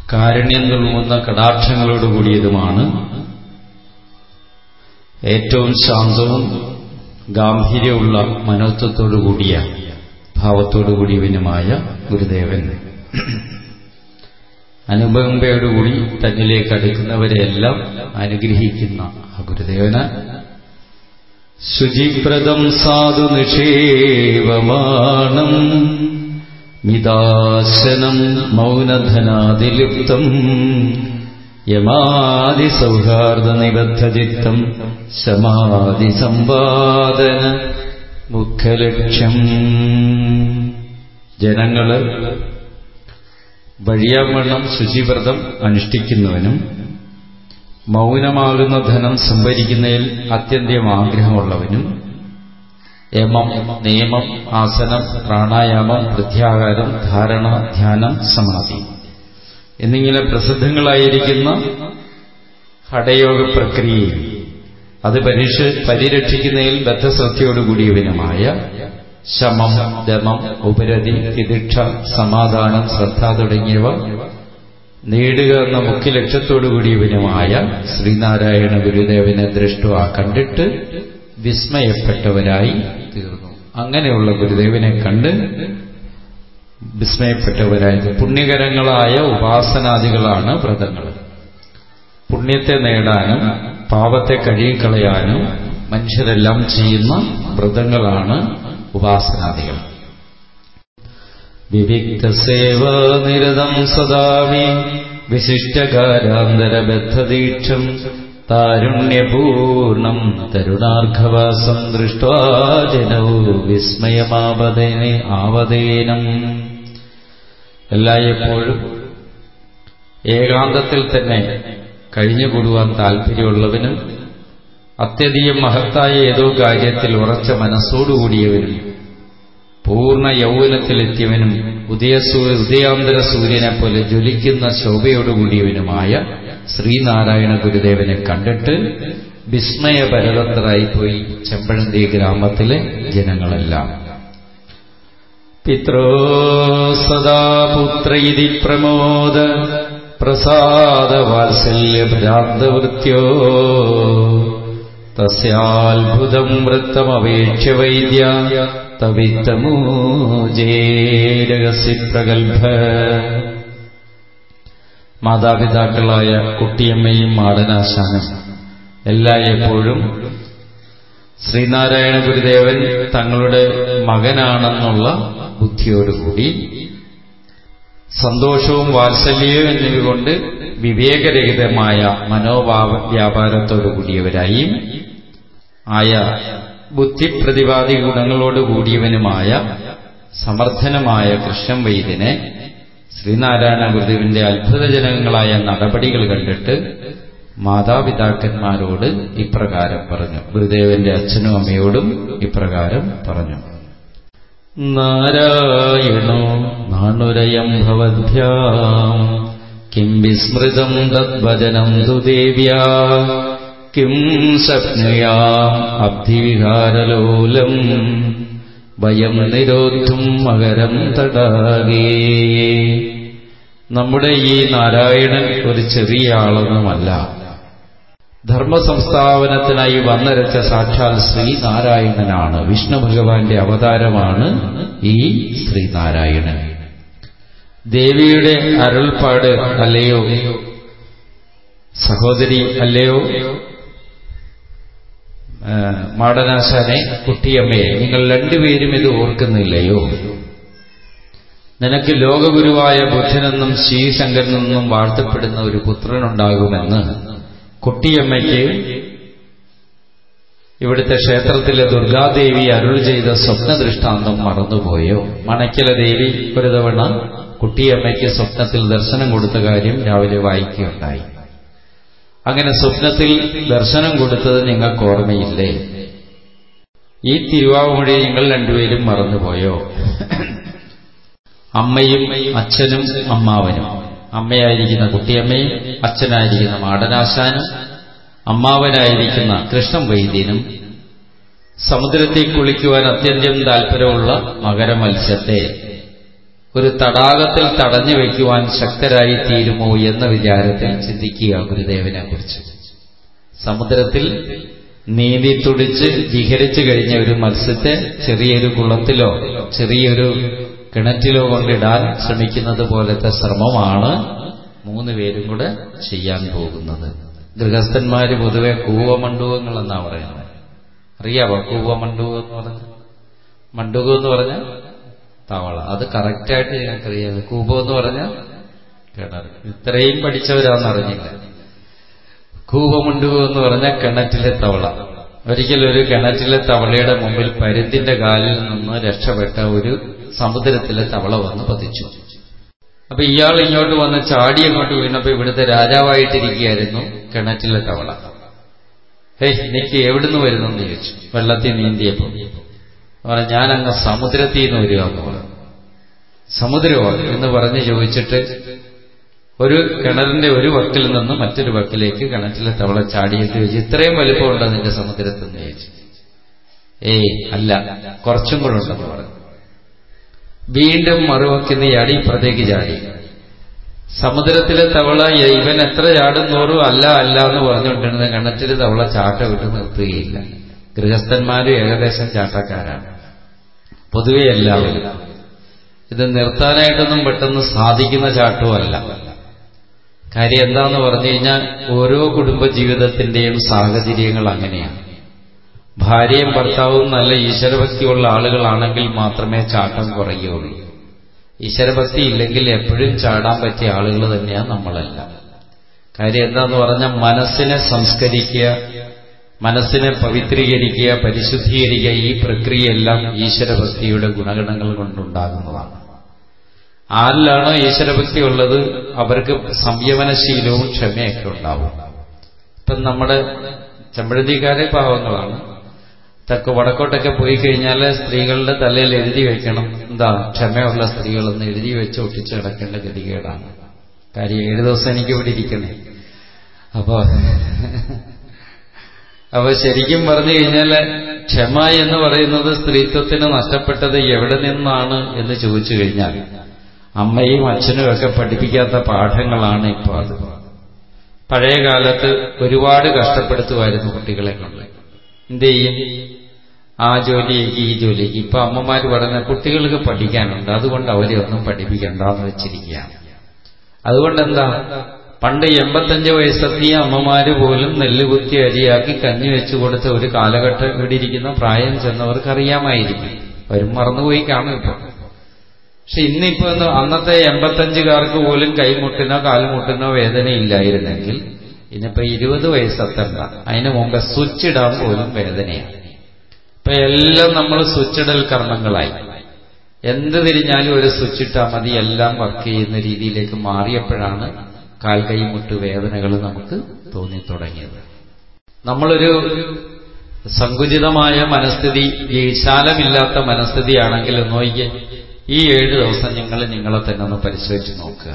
കാരുണ്യം തുളുമ്പുന്ന കടാക്ഷങ്ങളോടുകൂടിയതുമാണ് ഏറ്റവും ശാന്തവും ഗാംഭീര്യമുള്ള മനോത്വത്തോടുകൂടിയ ഭാവത്തോടുകൂടിയവനുമായ ഗുരുദേവൻ അനുപകമ്പയോടുകൂടി തന്നിലേക്ക് അടുക്കുന്നവരെയെല്ലാം അനുഗ്രഹിക്കുന്ന ആ ഗുരുദേവന് ശുചിപ്രദം സാധു നിഷേവമാണം മിതാശനം മൗനധനാദിലുപ്തം യമാദിസൗഹാർദ്ദനിബദ്ധചിത്തം ശമാദിസമ്പാദന മുഖലക്ഷ്യം ജനങ്ങള് വഴിയാവണ്ണം ശുചിവ്രതം അനുഷ്ഠിക്കുന്നവനും മൗനമാകുന്ന ധനം സംഭരിക്കുന്നതിൽ അത്യന്തം ആഗ്രഹമുള്ളവനും യമം നിയമം ആസനം പ്രാണായാമം പ്രത്യാഹാരം ധാരണ ധ്യാനം സമാധി എന്നിങ്ങനെ പ്രസിദ്ധങ്ങളായിരിക്കുന്ന ഹഠയോഗ പ്രക്രിയയിൽ അത് പരീക്ഷ പരിരക്ഷിക്കുന്നതിൽ ബദ്ധശ്രദ്ധയോടുകൂടിയവനുമായ ശമം ദമം ഉപരതി തിദിക്ഷ സമാധാനം ശ്രദ്ധ തുടങ്ങിയവ നേടുക എന്ന മുഖ്യ ലക്ഷ്യത്തോടുകൂടിയവനുമായ ശ്രീനാരായണ ഗുരുദേവനെ ദൃഷ്ടുവ കണ്ടിട്ട് വിസ്മയപ്പെട്ടവരായി തീർന്നു അങ്ങനെയുള്ള ഗുരുദേവനെ കണ്ട് വിസ്മയപ്പെട്ടവരായത് പുണ്യകരങ്ങളായ ഉപാസനാദികളാണ് വ്രതങ്ങൾ പുണ്യത്തെ നേടാനും പാപത്തെ കഴുകിക്കളയാനും മനുഷ്യരെല്ലാം ചെയ്യുന്ന വ്രതങ്ങളാണ് ഉപാസനാദികൾ വിവിക്തസേവാനിരതം സദാവി വിശിഷ്ടകാരാന്തരബദ്ധദീക്ഷം താരുണ്യപൂർണം തരുണാർഘവാസം ദൃഷ്ട്വാ ജനൗ വിസ്മയമാവതേനെ ആവതേനം എല്ലായ്പ്പോഴും ഏകാന്തത്തിൽ തന്നെ കഴിഞ്ഞുകൂടുവാൻ താല്പര്യമുള്ളവനും അത്യധികം മഹത്തായ ഏതോ കാര്യത്തിൽ ഉറച്ച മനസ്സോടുകൂടിയവനും പൂർണ്ണ യൗവനത്തിലെത്തിയവനും ഉദയസൂ ഉദയാന്തര സൂര്യനെ പോലെ ജ്വലിക്കുന്ന ശോഭയോടുകൂടിയവനുമായ ശ്രീനാരായണ ഗുരുദേവനെ കണ്ടിട്ട് വിസ്മയപരതന്ത്രായിപ്പോയി ചെമ്പഴന്തി ഗ്രാമത്തിലെ ജനങ്ങളെല്ലാം പിത്രോ സദാ പുത്ര ഇതി പ്രമോദ പ്രസാദ വാത്സല്യഭരാന്തവൃത്യോ തസ്യാത്ഭുതം വൃത്തമപേക്ഷ്യ വൈദ്യ തവിത്തമൂജേരഹസ്യ പ്രഗത്ഭ മാതാപിതാക്കളായ കുട്ടിയമ്മയും മാടനാശാനും എല്ലായ്പ്പോഴും ശ്രീനാരായണ ഗുരുദേവൻ തങ്ങളുടെ മകനാണെന്നുള്ള ബുദ്ധിയോടുകൂടി സന്തോഷവും വാത്സല്യവും എന്നിവകൊണ്ട് വിവേകരഹിതമായ മനോഭാവ വ്യാപാരത്തോടുകൂടിയവരായി ആയ ബുദ്ധിപ്രതിപാദി ഗുണങ്ങളോടുകൂടിയവനുമായ സമർത്ഥനമായ കൃഷ്ണൻ വൈദ്യനെ ശ്രീനാരായണ ഗുരുദേവന്റെ അത്ഭുതജനകങ്ങളായ നടപടികൾ കണ്ടിട്ട് മാതാപിതാക്കന്മാരോട് ഇപ്രകാരം പറഞ്ഞു ഗുരുദേവന്റെ അച്ഛനും അമ്മയോടും ഇപ്രകാരം പറഞ്ഞു നാരായണോ നാണുരയം ഭവദ്ഭ്യാം കിം വിസ്മൃതം തദ്വചനം തു ദേവ്യാ കിം സ്വപ്നയാം അബ്ധിവിഹാരലോലം വയം നിരോധും മകരം തടാകേ നമ്മുടെ ഈ നാരായണൻ ഒരു ചെറിയ ആളൊന്നുമല്ല ധർമ്മസംസ്ഥാപനത്തിനായി വന്നരച്ച സാക്ഷാൽ ശ്രീനാരായണനാണ് വിഷ്ണു ഭഗവാന്റെ അവതാരമാണ് ഈ ശ്രീനാരായണൻ ദേവിയുടെ അരുൾപ്പാട് അല്ലയോ സഹോദരി അല്ലയോ മാടനാശാനെ കുട്ടിയമ്മയെ നിങ്ങൾ രണ്ടുപേരും ഇത് ഓർക്കുന്നില്ലയോ നിനക്ക് ലോകഗുരുവായ ബുദ്ധനെന്നും ശ്രീശങ്കരനെന്നും വാഴ്ത്തപ്പെടുന്ന ഒരു പുത്രനുണ്ടാകുമെന്ന് കുട്ടിയമ്മയ്ക്ക് ഇവിടുത്തെ ക്ഷേത്രത്തിലെ ദുർഗാദേവി അരുൾ ചെയ്ത സ്വപ്ന ദൃഷ്ടാന്തം മറന്നുപോയോ മണയ്ക്കല ദേവി ഒരു തവണ കുട്ടിയമ്മയ്ക്ക് സ്വപ്നത്തിൽ ദർശനം കൊടുത്ത കാര്യം രാവിലെ വായിക്കുകയുണ്ടായി അങ്ങനെ സ്വപ്നത്തിൽ ദർശനം കൊടുത്തത് നിങ്ങൾക്ക് ഓർമ്മയില്ലേ ഈ തിരുവാവുമൊഴി നിങ്ങൾ രണ്ടുപേരും മറന്നുപോയോ അമ്മയും അച്ഛനും അമ്മാവനും അമ്മയായിരിക്കുന്ന കുട്ടിയമ്മയും അച്ഛനായിരിക്കുന്ന മാടനാശാനും അമ്മാവനായിരിക്കുന്ന കൃഷ്ണൻ വൈദ്യനും സമുദ്രത്തിൽ കുളിക്കുവാൻ അത്യന്തം താല്പര്യമുള്ള മകരമത്സ്യത്തെ ഒരു തടാകത്തിൽ തടഞ്ഞു വയ്ക്കുവാൻ ശക്തരായി തീരുമോ എന്ന വിചാരത്തിൽ ചിന്തിക്കുക ഗുരുദേവനെ കുറിച്ച് സമുദ്രത്തിൽ നീന്തി തുടിച്ച് വിഹരിച്ചു കഴിഞ്ഞ ഒരു മത്സ്യത്തെ ചെറിയൊരു കുളത്തിലോ ചെറിയൊരു കിണറ്റിലോ കൊണ്ടിടാൻ ശ്രമിക്കുന്നത് പോലത്തെ ശ്രമമാണ് മൂന്ന് പേരും കൂടെ ചെയ്യാൻ പോകുന്നത് ഗൃഹസ്ഥന്മാര് പൊതുവെ കൂവമണ്ഡൂകങ്ങൾ എന്നാ പറയുന്നത് അറിയാവോ കൂവമണ്ഡൂകം എന്ന് പറഞ്ഞ മണ്ഡൂകം എന്ന് പറഞ്ഞാൽ തവള അത് കറക്റ്റായിട്ട് ഞങ്ങൾക്കറിയാം കൂപം എന്ന് പറഞ്ഞാൽ കിണർ ഇത്രയും പഠിച്ചവരാണെന്നറിഞ്ഞില്ല കൂപമുണ്ടുക എന്ന് പറഞ്ഞാൽ കിണറ്റിലെ തവള ഒരിക്കലൊരു കിണറ്റിലെ തവളയുടെ മുമ്പിൽ പരുന്തിന്റെ കാലിൽ നിന്ന് രക്ഷപ്പെട്ട ഒരു സമുദ്രത്തിലെ തവള വന്ന് പതിച്ചു അപ്പൊ ഇയാൾ ഇങ്ങോട്ട് വന്ന് ചാടി അങ്ങോട്ട് വീണപ്പോ ഇവിടുത്തെ രാജാവായിട്ടിരിക്കുകയായിരുന്നു കിണറ്റിലെ തവള ഹേയ് നിക്ക് എവിടുന്ന് വരുന്നു എന്ന് ചോദിച്ചു വെള്ളത്തിൽ നീന്തിയപ്പോ പറഞ്ഞു ഞാൻ അങ്ങ് സമുദ്രത്തിൽ നിന്ന് വരിക എന്ന് പറഞ്ഞു സമുദ്രമോ എന്ന് പറഞ്ഞ് ചോദിച്ചിട്ട് ഒരു കിണറിന്റെ ഒരു വക്കിൽ നിന്ന് മറ്റൊരു വക്കിലേക്ക് കിണറ്റിലെ തവള ചാടിയിട്ട് ചോദിച്ചു ഇത്രയും വലിപ്പമുണ്ടോ നിന്റെ സമുദ്രത്തിൽ നിന്ന് ചോദിച്ചു ഏയ് അല്ല കുറച്ചും കൂടെ ഉണ്ടെന്ന് പറഞ്ഞു വീണ്ടും മറുവക്കിന്ന് ചാടി ഇപ്പുറത്തേക്ക് ചാടി സമുദ്രത്തിലെ തവള ഇവൻ എത്ര ചാടുന്നോറും അല്ല അല്ല എന്ന് പറഞ്ഞുകൊണ്ടിരുന്ന കിണറ്റിലെ തവള ചാട്ട വിട്ട് നിർത്തുകയില്ല ഗൃഹസ്ഥന്മാരും ഏകദേശം ചാട്ടക്കാരാണ് പൊതുവെ എല്ലാവരും ഇത് നിർത്താനായിട്ടൊന്നും പെട്ടെന്ന് സാധിക്കുന്ന ചാട്ടവുമല്ല കാര്യം എന്താന്ന് പറഞ്ഞു കഴിഞ്ഞാൽ ഓരോ കുടുംബ ജീവിതത്തിന്റെയും സാഹചര്യങ്ങൾ അങ്ങനെയാണ് ഭാര്യയും ഭർത്താവും നല്ല ഈശ്വരഭക്തിയുള്ള ആളുകളാണെങ്കിൽ മാത്രമേ ചാട്ടം കുറയുകയുള്ളൂ ഈശ്വരഭക്തി ഇല്ലെങ്കിൽ എപ്പോഴും ചാടാൻ പറ്റിയ ആളുകൾ തന്നെയാണ് നമ്മളെല്ലാം കാര്യം എന്താന്ന് പറഞ്ഞാൽ മനസ്സിനെ സംസ്കരിക്കുക മനസ്സിനെ പവിത്രീകരിക്കുക പരിശുദ്ധീകരിക്കുക ഈ പ്രക്രിയയെല്ലാം ഈശ്വരഭക്തിയുടെ ഗുണഗണങ്ങൾ കൊണ്ടുണ്ടാകുന്നതാണ് ആരിലാണോ ഈശ്വരഭക്തി ഉള്ളത് അവർക്ക് സംയമനശീലവും ക്ഷമയൊക്കെ ഉണ്ടാവും ഇപ്പം നമ്മുടെ ചെമ്പഴന്തിക്കാരെ പാവങ്ങളാണ് തെക്ക് വടക്കോട്ടൊക്കെ പോയി കഴിഞ്ഞാൽ സ്ത്രീകളുടെ തലയിൽ എഴുതി വെക്കണം എന്താ ക്ഷമയുള്ള സ്ത്രീകളെന്ന് എഴുതി വെച്ച് ഒട്ടിച്ച് കിടക്കേണ്ട ഗതികേടാണ് കാര്യം ഏഴ് ദിവസം എനിക്ക് ഇവിടെ ഇരിക്കണേ അപ്പോ അപ്പൊ ശരിക്കും പറഞ്ഞു കഴിഞ്ഞാൽ ക്ഷമ എന്ന് പറയുന്നത് സ്ത്രീത്വത്തിന് നഷ്ടപ്പെട്ടത് എവിടെ നിന്നാണ് എന്ന് ചോദിച്ചു കഴിഞ്ഞാൽ അമ്മയും അച്ഛനും ഒക്കെ പഠിപ്പിക്കാത്ത പാഠങ്ങളാണ് ഇപ്പോൾ അത് പഴയ കാലത്ത് ഒരുപാട് കഷ്ടപ്പെടുത്തുമായിരുന്നു കുട്ടികളെ കൊണ്ട് എന്ത് ചെയ്യും ആ ജോലിക്ക് ഈ ജോലിക്ക് ഇപ്പൊ അമ്മമാര് പറയുന്ന കുട്ടികൾക്ക് പഠിക്കാനുണ്ട് അതുകൊണ്ട് അവരെ ഒന്നും പഠിപ്പിക്കണ്ടെന്ന് വെച്ചിരിക്കുകയാണ് അതുകൊണ്ട് എന്താ പണ്ട് എൺപത്തഞ്ച് വയസ്സെത്തിയ അമ്മമാര് പോലും നെല്ല് കുത്തി അരിയാക്കി കഞ്ഞി വെച്ചു കൊടുത്ത ഒരു കാലഘട്ടം ഇവിടെ ഇരിക്കുന്ന പ്രായം ചെന്നവർക്ക് അറിയാമായിരിക്കും അവരും മറന്നുപോയി കാണും ഇപ്പൊ പക്ഷെ ഇന്നിപ്പോ അന്നത്തെ എൺപത്തഞ്ചുകാർക്ക് പോലും കൈമുട്ടിനോ കാൽമുട്ടിനോ വേദന ഇല്ലായിരുന്നെങ്കിൽ ഇന്നിപ്പോ ഇരുപത് വയസ്സെത്തണ്ട അതിനു മുമ്പ് സ്വിച്ച് ഇടാൻ പോലും വേദനയാണ് ഇപ്പൊ എല്ലാം നമ്മൾ സ്വിച്ചിടൽ കർമ്മങ്ങളായി എന്ത് തിരിഞ്ഞാലും ഒരു സ്വിച്ച് ഇട്ടാൽ മതി എല്ലാം വർക്ക് ചെയ്യുന്ന രീതിയിലേക്ക് മാറിയപ്പോഴാണ് കാൽ കൈമുട്ട് വേദനകൾ നമുക്ക് തോന്നി തുടങ്ങിയത് നമ്മളൊരു സങ്കുചിതമായ മനസ്ഥിതി വിശാലമില്ലാത്ത മനസ്ഥിതിയാണെങ്കിൽ നോക്കിയേ ഈ ഏഴ് ദിവസം നിങ്ങൾ നിങ്ങളെ തന്നെ ഒന്ന് പരിശോധിച്ച് നോക്കുക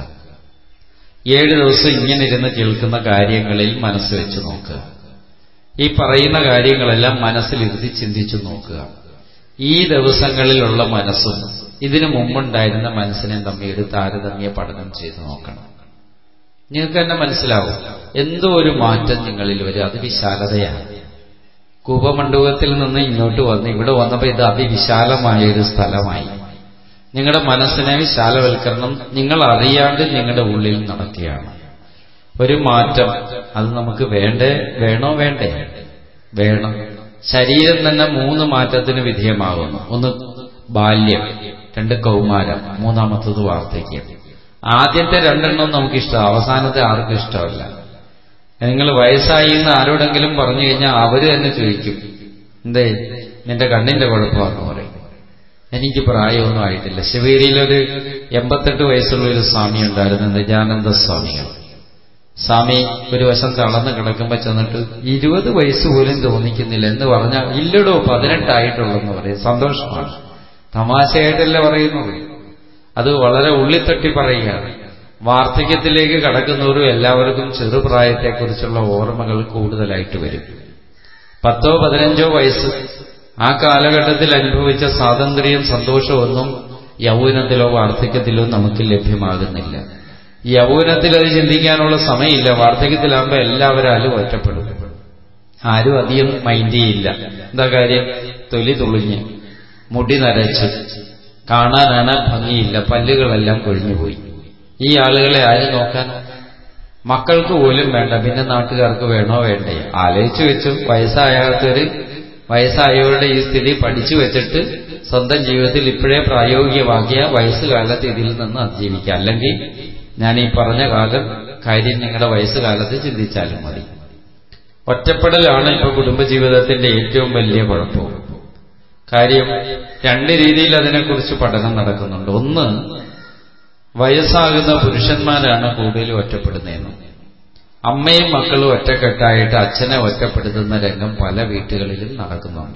ഏഴ് ദിവസം ഇങ്ങനെ ഇരുന്ന് കേൾക്കുന്ന കാര്യങ്ങളിൽ മനസ്സ് വെച്ച് നോക്കുക ഈ പറയുന്ന കാര്യങ്ങളെല്ലാം മനസ്സിലിരുത്തി ചിന്തിച്ചു നോക്കുക ഈ ദിവസങ്ങളിലുള്ള മനസ്സും ഇതിനു മുമ്പുണ്ടായിരുന്ന മനസ്സിനെ തമ്മിൽ ഒരു താരതമ്യ പഠനം ചെയ്ത് നോക്കണം നിങ്ങൾക്ക് തന്നെ മനസ്സിലാവും എന്തോ ഒരു മാറ്റം നിങ്ങളിൽ വരും അത് വിശാലതയാണ് കൂപമണ്ഡപത്തിൽ നിന്ന് ഇങ്ങോട്ട് വന്ന് ഇവിടെ വന്നപ്പോൾ ഇത് അതിവിശാലമായ ഒരു സ്ഥലമായി നിങ്ങളുടെ മനസ്സിനെ വിശാലവൽക്കരണം നിങ്ങൾ അറിയാണ്ട് നിങ്ങളുടെ ഉള്ളിൽ നടക്കുകയാണ് ഒരു മാറ്റം അത് നമുക്ക് വേണ്ടേ വേണോ വേണ്ടേ വേണം ശരീരം തന്നെ മൂന്ന് മാറ്റത്തിന് വിധേയമാകുന്നു ഒന്ന് ബാല്യം രണ്ട് കൗമാരം മൂന്നാമത്തത് വാർദ്ധക്യം ആദ്യത്തെ രണ്ടെണ്ണം നമുക്കിഷ്ടം അവസാനത്തെ ആർക്കും ഇഷ്ടമല്ല നിങ്ങൾ വയസ്സായി എന്ന് ആരോടെങ്കിലും പറഞ്ഞു കഴിഞ്ഞാൽ അവര് തന്നെ ചോദിക്കും എന്തേ നിന്റെ കണ്ണിന്റെ കുഴപ്പമാണെന്ന് പറയും എനിക്ക് പ്രായമൊന്നും ആയിട്ടില്ല ശിവേരിയിലൊരു എൺപത്തെട്ട് വയസ്സുള്ള ഒരു സ്വാമി ഉണ്ടായിരുന്നു നിജാനന്ദ സ്വാമികൾ സ്വാമി ഒരു വശം തളർന്ന് കിടക്കുമ്പോൾ ചെന്നിട്ട് ഇരുപത് വയസ്സ് പോലും തോന്നിക്കുന്നില്ല എന്ന് പറഞ്ഞാൽ ഇല്ലടോ പതിനെട്ടായിട്ടുള്ളെന്ന് പറയും സന്തോഷമാണ് തമാശയായിട്ടല്ല പറയുന്നത് അത് വളരെ ഉള്ളിത്തട്ടി പറയുകയാണ് വാർദ്ധക്യത്തിലേക്ക് കടക്കുന്നവരും എല്ലാവർക്കും ചെറുപ്രായത്തെക്കുറിച്ചുള്ള ഓർമ്മകൾ കൂടുതലായിട്ട് വരും പത്തോ പതിനഞ്ചോ വയസ്സ് ആ കാലഘട്ടത്തിൽ അനുഭവിച്ച സ്വാതന്ത്ര്യം സന്തോഷമൊന്നും യൗവനത്തിലോ വാർദ്ധക്യത്തിലോ നമുക്ക് ലഭ്യമാകുന്നില്ല യൗവനത്തിൽ അത് ചിന്തിക്കാനുള്ള സമയമില്ല വാർദ്ധക്യത്തിലാകുമ്പോൾ എല്ലാവരും ഒറ്റപ്പെടും ആരും അധികം മൈൻഡ് ചെയ്യില്ല എന്താ കാര്യം തൊലി തുളിഞ്ഞ് മുടി നരച്ച് കാണാനാണ് ഭംഗിയില്ല പല്ലുകളെല്ലാം കൊഴിഞ്ഞുപോയി ഈ ആളുകളെ ആരും നോക്കാൻ മക്കൾക്ക് പോലും വേണ്ട പിന്നെ നാട്ടുകാർക്ക് വേണോ വേണ്ടേ ആലോചിച്ചു വെച്ചു വയസ്സായാത്തൊരു വയസ്സായവരുടെ ഈ സ്ഥിതി പഠിച്ചു വെച്ചിട്ട് സ്വന്തം ജീവിതത്തിൽ ഇപ്പോഴേ പ്രായോഗികമാക്കിയ വയസ്സുകാലത്ത് ഇതിൽ നിന്ന് അതിജീവിക്കുക അല്ലെങ്കിൽ ഞാൻ ഈ പറഞ്ഞ കാലം കാര്യം നിങ്ങളുടെ വയസ്സുകാലത്ത് ചിന്തിച്ചാലും മതി ഒറ്റപ്പെടലാണ് ഇപ്പൊ കുടുംബജീവിതത്തിന്റെ ഏറ്റവും വലിയ കുഴപ്പം കാര്യം രണ്ട് രീതിയിൽ അതിനെക്കുറിച്ച് പഠനം നടക്കുന്നുണ്ട് ഒന്ന് വയസ്സാകുന്ന പുരുഷന്മാരാണ് കൂടുതൽ ഒറ്റപ്പെടുന്നതെന്നും അമ്മയും മക്കളും ഒറ്റക്കെട്ടായിട്ട് അച്ഛനെ ഒറ്റപ്പെടുത്തുന്ന രംഗം പല വീട്ടുകളിലും നടക്കുന്നുണ്ട്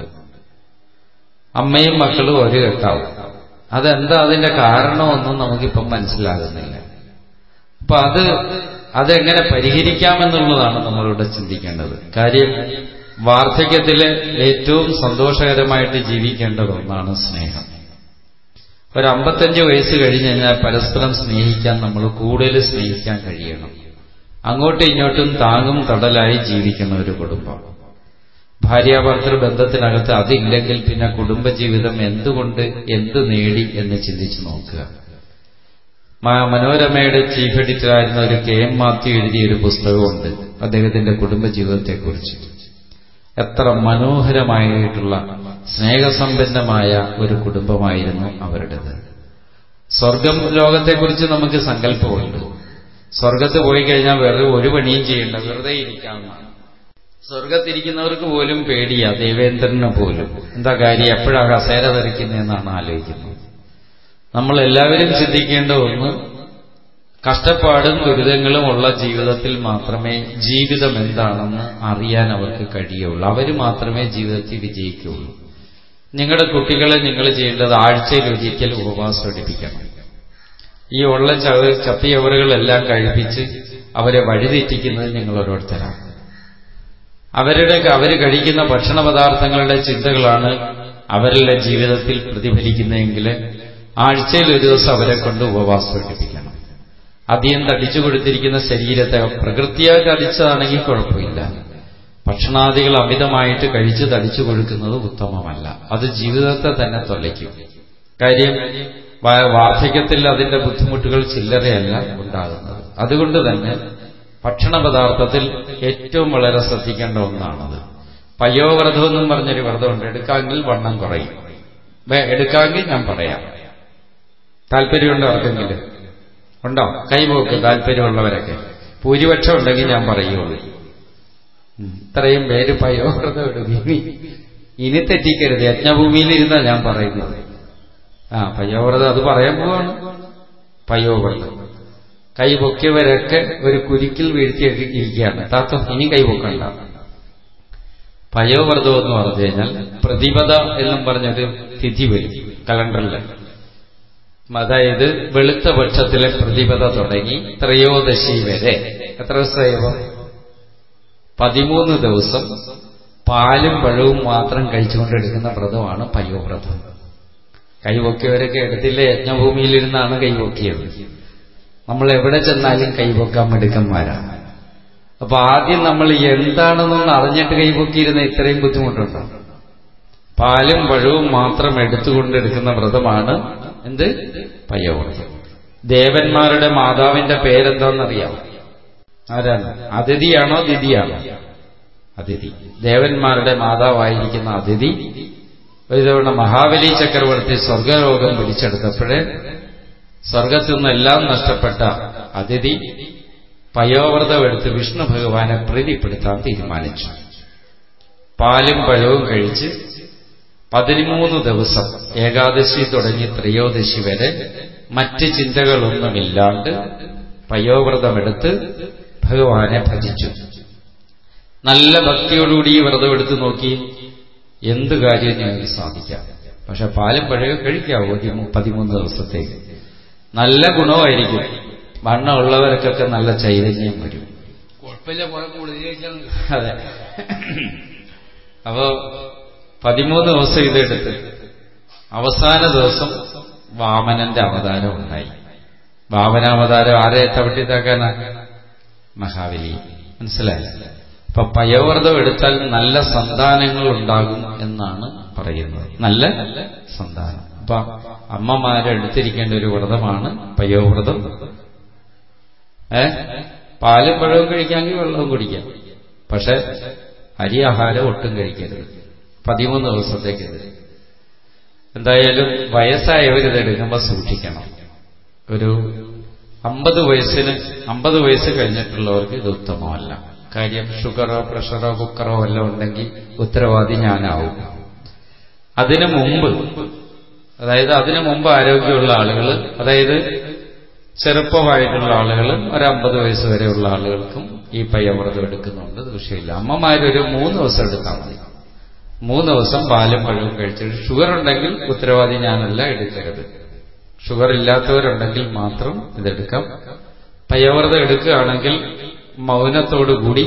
അമ്മയും മക്കളും ഒരു കെട്ടാവും അതെന്താ അതിന്റെ കാരണമൊന്നും നമുക്കിപ്പം മനസ്സിലാകുന്നില്ല അപ്പൊ അത് അതെങ്ങനെ പരിഹരിക്കാമെന്നുള്ളതാണ് നമ്മളിവിടെ ചിന്തിക്കേണ്ടത് കാര്യം വാർദ്ധക്യത്തിലെ ഏറ്റവും സന്തോഷകരമായിട്ട് ജീവിക്കേണ്ടത് ഒന്നാണ് സ്നേഹം ഒരു അമ്പത്തഞ്ച് വയസ്സ് കഴിഞ്ഞ് കഴിഞ്ഞാൽ പരസ്പരം സ്നേഹിക്കാൻ നമ്മൾ കൂടുതൽ സ്നേഹിക്കാൻ കഴിയണം അങ്ങോട്ടും ഇങ്ങോട്ടും താങ്ങും തടലായി ജീവിക്കുന്ന ഒരു കുടുംബം ഭാര്യാഭർത്തൃ ബന്ധത്തിനകത്ത് അതില്ലെങ്കിൽ പിന്നെ കുടുംബജീവിതം എന്തുകൊണ്ട് എന്ത് നേടി എന്ന് ചിന്തിച്ചു നോക്കുക മനോരമയുടെ ചീഫ് എഡിറ്ററായിരുന്ന ഒരു കെ എം മാത്യു എഴുതിയ ഒരു പുസ്തകമുണ്ട് അദ്ദേഹത്തിന്റെ കുടുംബജീവിതത്തെക്കുറിച്ച് എത്ര മനോഹരമായിട്ടുള്ള സ്നേഹസമ്പന്നമായ ഒരു കുടുംബമായിരുന്നു അവരുടേത് സ്വർഗം ലോകത്തെക്കുറിച്ച് നമുക്ക് സങ്കല്പമുണ്ട് സ്വർഗത്ത് പോയി കഴിഞ്ഞാൽ വെറുതെ ഒരു പണിയും ചെയ്യേണ്ട വെറുതെ ഇരിക്കാവുന്നതാണ് സ്വർഗത്തിരിക്കുന്നവർക്ക് പോലും പേടിയാ ദേവേന്ദ്രന് പോലും എന്താ കാര്യം എപ്പോഴാ കസേര ധരിക്കുന്നതെന്നാണ് ആലോചിക്കുന്നത് നമ്മൾ എല്ലാവരും ചിന്തിക്കേണ്ട ഒന്ന് കഷ്ടപ്പാടും ദുരിതങ്ങളും ഉള്ള ജീവിതത്തിൽ മാത്രമേ ജീവിതം എന്താണെന്ന് അറിയാൻ അവർക്ക് കഴിയുള്ളൂ അവർ മാത്രമേ ജീവിതത്തിൽ വിജയിക്കുകയുള്ളൂ നിങ്ങളുടെ കുട്ടികളെ നിങ്ങൾ ചെയ്യേണ്ടത് ആഴ്ചയിൽ ഒരിക്കൽ ഉപവാസം എടുപ്പിക്കണം ഈ ഉള്ള ചപ്പിയവറുകളെല്ലാം കഴിപ്പിച്ച് അവരെ വഴിതെറ്റിക്കുന്നത് നിങ്ങൾ ഓരോരുത്തരാണ് അവരുടെ അവർ കഴിക്കുന്ന ഭക്ഷണ പദാർത്ഥങ്ങളുടെ ചിന്തകളാണ് അവരുടെ ജീവിതത്തിൽ പ്രതിഫലിക്കുന്നതെങ്കിൽ ആഴ്ചയിൽ ഒരു ദിവസം അവരെ കൊണ്ട് ഉപവാസം എടുപ്പിക്കണം അധികം തടിച്ചു കൊടുത്തിരിക്കുന്ന ശരീരത്തെ പ്രകൃതിയായി തടിച്ചതാണെങ്കിൽ കുഴപ്പമില്ല ഭക്ഷണാദികൾ അമിതമായിട്ട് കഴിച്ച് തടിച്ചു കൊടുക്കുന്നത് ഉത്തമമല്ല അത് ജീവിതത്തെ തന്നെ തൊലയ്ക്കും കാര്യം വാർദ്ധക്യത്തിൽ അതിന്റെ ബുദ്ധിമുട്ടുകൾ ചില്ലറയല്ല ഉണ്ടാകുന്നത് അതുകൊണ്ട് തന്നെ ഭക്ഷണ പദാർത്ഥത്തിൽ ഏറ്റവും വളരെ ശ്രദ്ധിക്കേണ്ട ഒന്നാണത് പയോവ്രതം എന്നും പറഞ്ഞൊരു വ്രതമുണ്ട് എടുക്കാമെങ്കിൽ വണ്ണം കുറയും എടുക്കാമെങ്കിൽ ഞാൻ പറയാം താല്പര്യമുണ്ടോ ആർക്കെങ്കിലും ഉണ്ടോ കൈപോക്ക് താല്പര്യമുള്ളവരൊക്കെ ഭൂരിപക്ഷം ഉണ്ടെങ്കിൽ ഞാൻ പറയുള്ളൂ ഇത്രയും പേര് പയോവ്രതം എടുക്കും ഇനി തെറ്റിക്കരുത് യജ്ഞഭൂമിയിലിരുന്നാ ഞാൻ പറയുന്നത് ആ പയോവ്രതം അത് പറയാൻ പോവാണ് പയോവ്രതം കൈ പൊക്കിയവരൊക്കെ ഒരു കുരിക്കിൽ വീഴ്ത്തി ഇരിക്കുകയാണ് താത്ത ഇനി കൈ പൊക്കണ്ട പയോവ്രതം എന്ന് പറഞ്ഞു കഴിഞ്ഞാൽ പ്രതിപദ എന്നും പറഞ്ഞൊരു തിഥി വരും കലണ്ടറിൽ അതായത് വെളുത്ത പക്ഷത്തിലെ പ്രതിപദ തുടങ്ങി ത്രയോദശി വരെ എത്ര ദിവസമായപ്പോ പതിമൂന്ന് ദിവസം പാലും പഴവും മാത്രം കഴിച്ചുകൊണ്ടെടുക്കുന്ന വ്രതമാണ് പയോവ്രതം കൈപൊക്കിയവരൊക്കെ എടുത്തില്ല യജ്ഞഭൂമിയിലിരുന്നാണ് കൈപൊക്കിയത് നമ്മൾ എവിടെ ചെന്നാലും കൈപൊക്കാൻ മിടുക്കന്മാരാണ് അപ്പൊ ആദ്യം നമ്മൾ എന്താണെന്നൊന്ന് അറിഞ്ഞിട്ട് കൈപൊക്കിയിരുന്ന ഇത്രയും ബുദ്ധിമുട്ടുണ്ടോ പാലും പഴവും മാത്രം എടുത്തുകൊണ്ടെടുക്കുന്ന വ്രതമാണ് എന്ത് പയ്യവ്രതം ദേവന്മാരുടെ മാതാവിന്റെ പേരെന്താണെന്നറിയാം ആരാണ് അതിഥിയാണോ ദിതിയാണോ അതിഥി ദേവന്മാരുടെ മാതാവായിരിക്കുന്ന അതിഥി ഒരു തവണ മഹാബലി ചക്രവർത്തി സ്വർഗരോഗം പിടിച്ചെടുത്തപ്പോഴേ സ്വർഗത്തിൽ നിന്നെല്ലാം നഷ്ടപ്പെട്ട അതിഥി പയോവ്രതം എടുത്ത് വിഷ്ണു ഭഗവാനെ പ്രീതിപ്പെടുത്താൻ തീരുമാനിച്ചു പാലും പഴവും കഴിച്ച് പതിമൂന്ന് ദിവസം ഏകാദശി തുടങ്ങി ത്രയോദശി വരെ മറ്റ് ചിന്തകളൊന്നുമില്ലാണ്ട് പയോവ്രതമെടുത്ത് ഭഗവാനെ ഭജിച്ചു നല്ല ഭക്തിയോടുകൂടി ഈ വ്രതം എടുത്തു നോക്കി എന്ത് കാര്യം ഞങ്ങൾക്ക് സാധിക്കാം പക്ഷെ പാലും പഴവും കഴിക്കാവോ പതിമൂന്ന് ദിവസത്തേക്ക് നല്ല ഗുണമായിരിക്കും വണ്ണമുള്ളവർക്കൊക്കെ നല്ല ചൈതന്യം വരും അതെ അപ്പോ പതിമൂന്ന് ദിവസം ഇതെടുത്ത് അവസാന ദിവസം വാമനന്റെ അവതാരം ഉണ്ടായി വാമനാവതാരം ആരെ തവിട്ടിത്താക്കാനാ മഹാബലി മനസ്സിലായി അപ്പൊ പയോവ്രതം എടുത്താൽ നല്ല സന്താനങ്ങൾ ഉണ്ടാകും എന്നാണ് പറയുന്നത് നല്ല സന്താനം അപ്പൊ അമ്മമാരെ എടുത്തിരിക്കേണ്ട ഒരു വ്രതമാണ് പയോവ്രതം ഏ പാലും പഴവും കഴിക്കാമെങ്കിൽ വെള്ളവും കുടിക്കാം പക്ഷെ അരി ആഹാരം ഒട്ടും കഴിക്കരുത് പതിമൂന്ന് ദിവസത്തേക്കിത് എന്തായാലും വയസ്സായവരിത് എടുക്കുമ്പോൾ സൂക്ഷിക്കണം ഒരു അമ്പത് വയസ്സിന് അമ്പത് വയസ്സ് കഴിഞ്ഞിട്ടുള്ളവർക്ക് ഇത് ഉത്തമമല്ല കാര്യം ഷുഗറോ പ്രഷറോ കുക്കറോ വല്ലതും ഉണ്ടെങ്കിൽ ഉത്തരവാദി ഞാനാവും അതിനു മുമ്പ് അതായത് അതിനു മുമ്പ് ആരോഗ്യമുള്ള ആളുകൾ അതായത് ചെറുപ്പമായിട്ടുള്ള ആളുകൾ ഒരു അമ്പത് വയസ്സ് വരെയുള്ള ആളുകൾക്കും ഈ പയ്യവ്രതം എടുക്കുന്നുണ്ട് ഇത് വിഷയമില്ല അമ്മമാരൊരു മൂന്ന് ദിവസം എടുത്താൽ മതി മൂന്ന് ദിവസം പാലും പഴവും കഴിച്ചിട്ട് ഷുഗർ ഉണ്ടെങ്കിൽ ഉത്തരവാദി ഞാനല്ല എടുക്കരുത് ഷുഗർ ഇല്ലാത്തവരുണ്ടെങ്കിൽ മാത്രം ഇതെടുക്കാം പയ്യവ്രതം എടുക്കുകയാണെങ്കിൽ മൗനത്തോടുകൂടി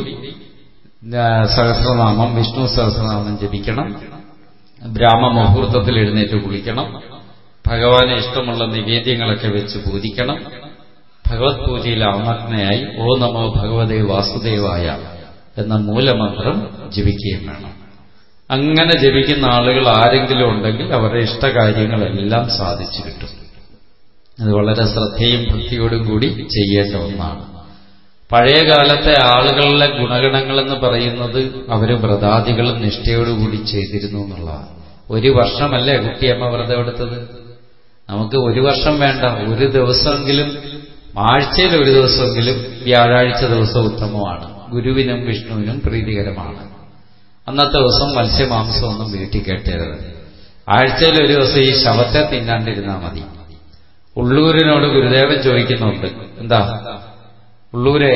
സഹസ്രനാമം വിഷ്ണു സഹസ്രനാമം ജപിക്കണം ബ്രാഹ്മമുഹൂർത്തത്തിൽ എഴുന്നേറ്റ് കുളിക്കണം ഭഗവാന് ഇഷ്ടമുള്ള നിവേദ്യങ്ങളൊക്കെ വെച്ച് പൂജിക്കണം ഭഗവത് പൂജയിൽ അവമഗ്നയായി ഓ നമോ ഭഗവതേ വാസുദേവായ എന്ന മൂലമന്ത്രം ജപിക്കുകയും വേണം അങ്ങനെ ജപിക്കുന്ന ആളുകൾ ആരെങ്കിലും ഉണ്ടെങ്കിൽ അവരുടെ ഇഷ്ടകാര്യങ്ങളെല്ലാം സാധിച്ചു കിട്ടും അത് വളരെ ശ്രദ്ധയും ഭക്തിയോടും കൂടി ചെയ്യേണ്ട ഒന്നാണ് പഴയ കാലത്തെ ആളുകളുടെ ഗുണഗണങ്ങളെന്ന് പറയുന്നത് അവർ വ്രതാദികളും നിഷ്ഠയോടുകൂടി ചെയ്തിരുന്നു എന്നുള്ളതാണ് ഒരു വർഷമല്ലേ കുട്ടിയമ്മ വ്രതം എടുത്തത് നമുക്ക് ഒരു വർഷം വേണ്ട ഒരു ദിവസമെങ്കിലും ആഴ്ചയിൽ ഒരു ദിവസമെങ്കിലും വ്യാഴാഴ്ച ദിവസം ഉത്തമമാണ് ഗുരുവിനും വിഷ്ണുവിനും പ്രീതികരമാണ് അന്നത്തെ ദിവസം മത്സ്യമാംസമൊന്നും വീട്ടിൽ കെട്ടരുത് ആഴ്ചയിൽ ഒരു ദിവസം ഈ ശവത്തെ തിന്നാണ്ടിരുന്നാൽ മതി ഉള്ളൂരിനോട് ഗുരുദേവൻ ചോദിക്കുന്നുണ്ട് എന്താ ഉള്ളൂരെ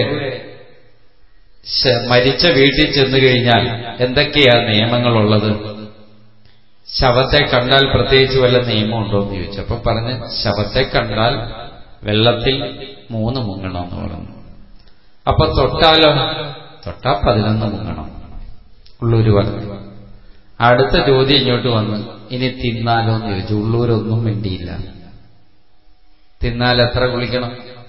മരിച്ച വീട്ടിൽ ചെന്നു കഴിഞ്ഞാൽ എന്തൊക്കെയാ നിയമങ്ങളുള്ളത് ശവത്തെ കണ്ടാൽ പ്രത്യേകിച്ച് വല്ല നിയമമുണ്ടോ എന്ന് ചോദിച്ചു അപ്പൊ പറഞ്ഞ് ശവത്തെ കണ്ടാൽ വെള്ളത്തിൽ മൂന്ന് മുങ്ങണമെന്ന് പറഞ്ഞു അപ്പൊ തൊട്ടാലോ തൊട്ടാ പതിനൊന്ന് മുങ്ങണം ഉള്ളൂര് പറഞ്ഞു അടുത്ത ചോദ്യം ഇങ്ങോട്ട് വന്ന് ഇനി തിന്നാലോ എന്ന് ചോദിച്ചു ഉള്ളൂരൊന്നും വേണ്ടിയില്ല തിന്നാൽ എത്ര കുളിക്കണം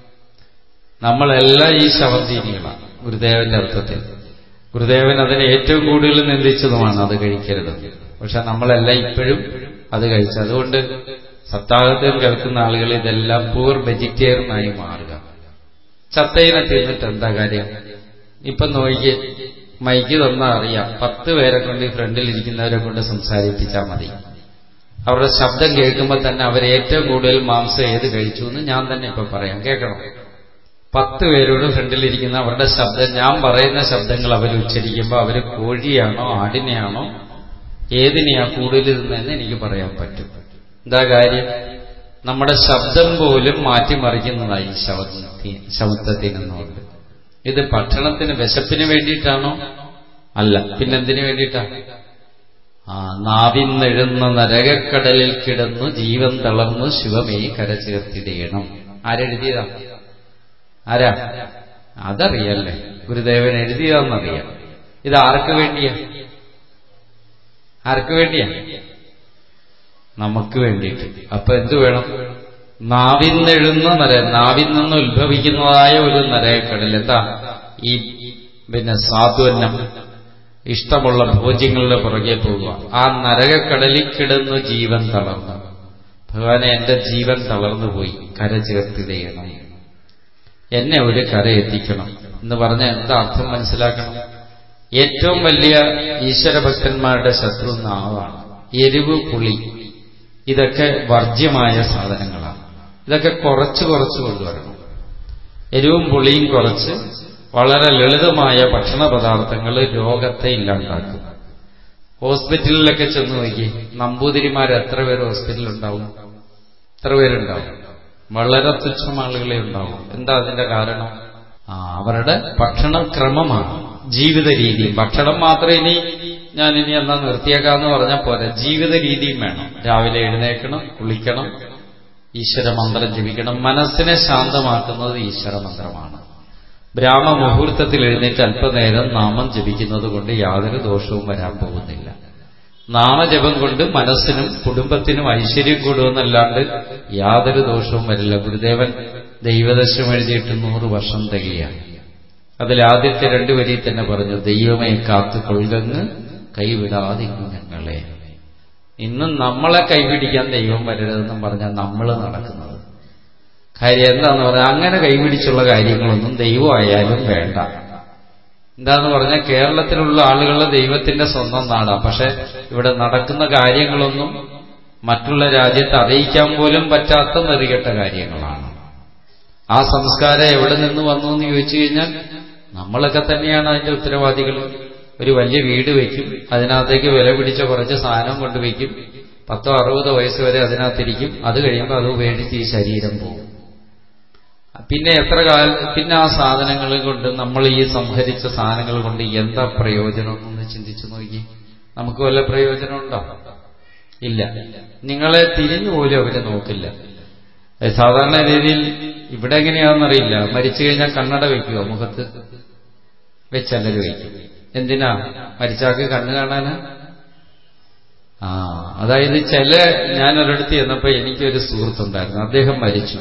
നമ്മളെല്ലാം ഈ ശവന്തീനികളാണ് ഗുരുദേവന്റെ അർത്ഥത്തിൽ ഗുരുദേവൻ അതിനെ ഏറ്റവും കൂടുതൽ നിന്ദിച്ചതുമാണ് അത് കഴിക്കരുത് പക്ഷെ നമ്മളെല്ലാം ഇപ്പോഴും അത് കഴിച്ചു അതുകൊണ്ട് സപ്താഹത്തിൽ കേൾക്കുന്ന ആളുകൾ ഇതെല്ലാം പൂർ വെജിറ്റേറിയനായി മാറുക ചത്തയിനെ തിന്നിട്ട് എന്താ കാര്യം ഇപ്പൊ നോക്കി മൈക്ക് തന്നാ അറിയാം പത്ത് പേരെ കൊണ്ട് ഈ ഫ്രണ്ടിലിരിക്കുന്നവരെ കൊണ്ട് സംസാരിപ്പിച്ചാൽ മതി അവരുടെ ശബ്ദം കേൾക്കുമ്പോൾ തന്നെ അവർ ഏറ്റവും കൂടുതൽ മാംസം ഏത് കഴിച്ചു എന്ന് ഞാൻ തന്നെ ഇപ്പൊ പറയാം കേൾക്കണം പത്ത് പേരോട് ഫ്രണ്ടിലിരിക്കുന്ന അവരുടെ ശബ്ദം ഞാൻ പറയുന്ന ശബ്ദങ്ങൾ അവർ ഉച്ചരിക്കുമ്പോൾ അവർ കോഴിയാണോ ആടിനെയാണോ ഏതിനെയാ കൂടുതൽ തിന്നതെന്ന് എനിക്ക് പറയാൻ പറ്റും എന്താ കാര്യം നമ്മുടെ ശബ്ദം പോലും മാറ്റിമറിക്കുന്നതായി ശവത്തി ശവത്തെ തിന്നുന്നുണ്ട് ഇത് ഭക്ഷണത്തിന് വിശപ്പിന് വേണ്ടിയിട്ടാണോ അല്ല പിന്നെന്തിനു വേണ്ടിയിട്ടാ ആ നാവിന്നെഴുന്ന നരകക്കടലിൽ കിടന്നു ജീവൻ തളർന്നു ശിവമേ കരചേർത്തിടയണം ആരെഴുതിയതാ ആരാ അതറിയല്ലേ ഗുരുദേവൻ എഴുതിയതെന്നറിയാം ഇത് ആർക്ക് വേണ്ടിയാ ആർക്ക് വേണ്ടിയാ നമുക്ക് വേണ്ടിയിട്ട് അപ്പൊ എന്തു വേണം നാവിന്നെഴുന്ന നര നാവിൽ നിന്ന് ഉത്ഭവിക്കുന്നതായ ഒരു നരകക്കടൽ എന്താ ഈ പിന്നെ സാധുവന്നം ഇഷ്ടമുള്ള ഭോജ്യങ്ങളുടെ പുറകെ പോവുക ആ നരകക്കടലിൽ കിടന്നു ജീവൻ തളർന്നു ഭഗവാനെ എന്റെ ജീവൻ തളർന്നുപോയി കര ചേർത്തിടയണം എന്നെ ഒരു കര എത്തിക്കണം എന്ന് പറഞ്ഞ എന്താ അർത്ഥം മനസ്സിലാക്കണം ഏറ്റവും വലിയ ഈശ്വരഭക്തന്മാരുടെ ശത്രു നാവാണ് എരിവ് പുളി ഇതൊക്കെ വർജ്യമായ സാധനങ്ങളാണ് ഇതൊക്കെ കുറച്ച് കുറച്ച് കൊണ്ടുവരണം എരിവും പുളിയും കുറച്ച് വളരെ ലളിതമായ ഭക്ഷണ പദാർത്ഥങ്ങൾ രോഗത്തെ ഇല്ലാണ്ടാക്കും ഹോസ്പിറ്റലിലൊക്കെ ചെന്ന് നോക്കി നമ്പൂതിരിമാർ എത്ര പേര് ഹോസ്പിറ്റലിൽ ഉണ്ടാവും എത്ര പേരുണ്ടാവും വളരെ തുച്ഛം ആളുകളെ ഉണ്ടാവും എന്താ അതിന്റെ കാരണം ആ അവരുടെ ഭക്ഷണക്രമമാണ് ജീവിത രീതി ഭക്ഷണം മാത്രം ഇനി ഞാൻ ഇനി എന്നാ നിർത്തിയേക്കാന്ന് പറഞ്ഞാൽ പോരെ ജീവിത രീതിയും വേണം രാവിലെ എഴുന്നേക്കണം കുളിക്കണം ഈശ്വര മന്ത്രം ജപിക്കണം മനസ്സിനെ ശാന്തമാക്കുന്നത് ഈശ്വര മന്ത്രമാണ് ബ്രാഹ്മ മുഹൂർത്തത്തിൽ എഴുന്നേറ്റ് അല്പനേരം നാമം ജപിക്കുന്നത് കൊണ്ട് യാതൊരു ദോഷവും വരാൻ പോകുന്നില്ല നാമജപം കൊണ്ട് മനസ്സിനും കുടുംബത്തിനും ഐശ്വര്യം കൂടുമെന്നല്ലാണ്ട് യാതൊരു ദോഷവും വരില്ല ഗുരുദേവൻ ദൈവദശം എഴുതിയിട്ട് നൂറ് വർഷം തികയാണ് അതിൽ ആദ്യത്തെ രണ്ടു വരി തന്നെ പറഞ്ഞു ദൈവമേ കാത്തു കൊள்കങ്ങ് കൈവിടാതിങ്ങു ഞങ്ങളെ ഇന്നും നമ്മളെ കൈപിടിക്കാൻ ദൈവം വരരുതെന്നും പറഞ്ഞാൽ നമ്മൾ നടക്കുന്നത് കാര്യം എന്താന്ന് പറഞ്ഞാൽ അങ്ങനെ കൈപിടിച്ചുള്ള കാര്യങ്ങളൊന്നും ദൈവമായാലും വേണ്ട എന്താന്ന് പറഞ്ഞാൽ കേരളത്തിലുള്ള ആളുകളുടെ ദൈവത്തിന്റെ സ്വന്തം നാടാ പക്ഷെ ഇവിടെ നടക്കുന്ന കാര്യങ്ങളൊന്നും മറ്റുള്ള രാജ്യത്ത് അറിയിക്കാൻ പോലും പറ്റാത്ത നെറികെട്ട കാര്യങ്ങളാണ് ആ സംസ്കാരം എവിടെ നിന്ന് വന്നു എന്ന് ചോദിച്ചു കഴിഞ്ഞാൽ നമ്മളൊക്കെ തന്നെയാണ് അതിന്റെ ഉത്തരവാദികൾ ഒരു വലിയ വീട് വയ്ക്കും അതിനകത്തേക്ക് വില പിടിച്ച കുറച്ച് സാധനം കൊണ്ടുവയ്ക്കും പത്തോ അറുപതോ വയസ്സ് വരെ അതിനകത്തിരിക്കും അത് കഴിയുമ്പോൾ അത് ഉപേക്ഷിച്ച് ഈ ശരീരം പോകും പിന്നെ എത്ര കാലം പിന്നെ ആ സാധനങ്ങൾ കൊണ്ട് നമ്മൾ ഈ സംഹരിച്ച സാധനങ്ങൾ കൊണ്ട് എന്താ പ്രയോജനം എന്ന് ചിന്തിച്ചു നോക്കി നമുക്ക് വല്ല പ്രയോജനമുണ്ടോ ഇല്ല നിങ്ങളെ തിരിഞ്ഞു പോലും അവര് നോക്കില്ല സാധാരണ രീതിയിൽ ഇവിടെ എങ്ങനെയാണെന്നറിയില്ല മരിച്ചു കഴിഞ്ഞാൽ കണ്ണട വെക്കുമോ മുഖത്ത് വെച്ചല്ലര് വയ്ക്കും എന്തിനാ മരിച്ചാക്ക് കണ്ണ് കാണാനാ ആ അതായത് ചില ഞാൻ ഒരിടത്ത് ചെന്നപ്പോ എനിക്കൊരു സുഹൃത്തുണ്ടായിരുന്നു അദ്ദേഹം മരിച്ചു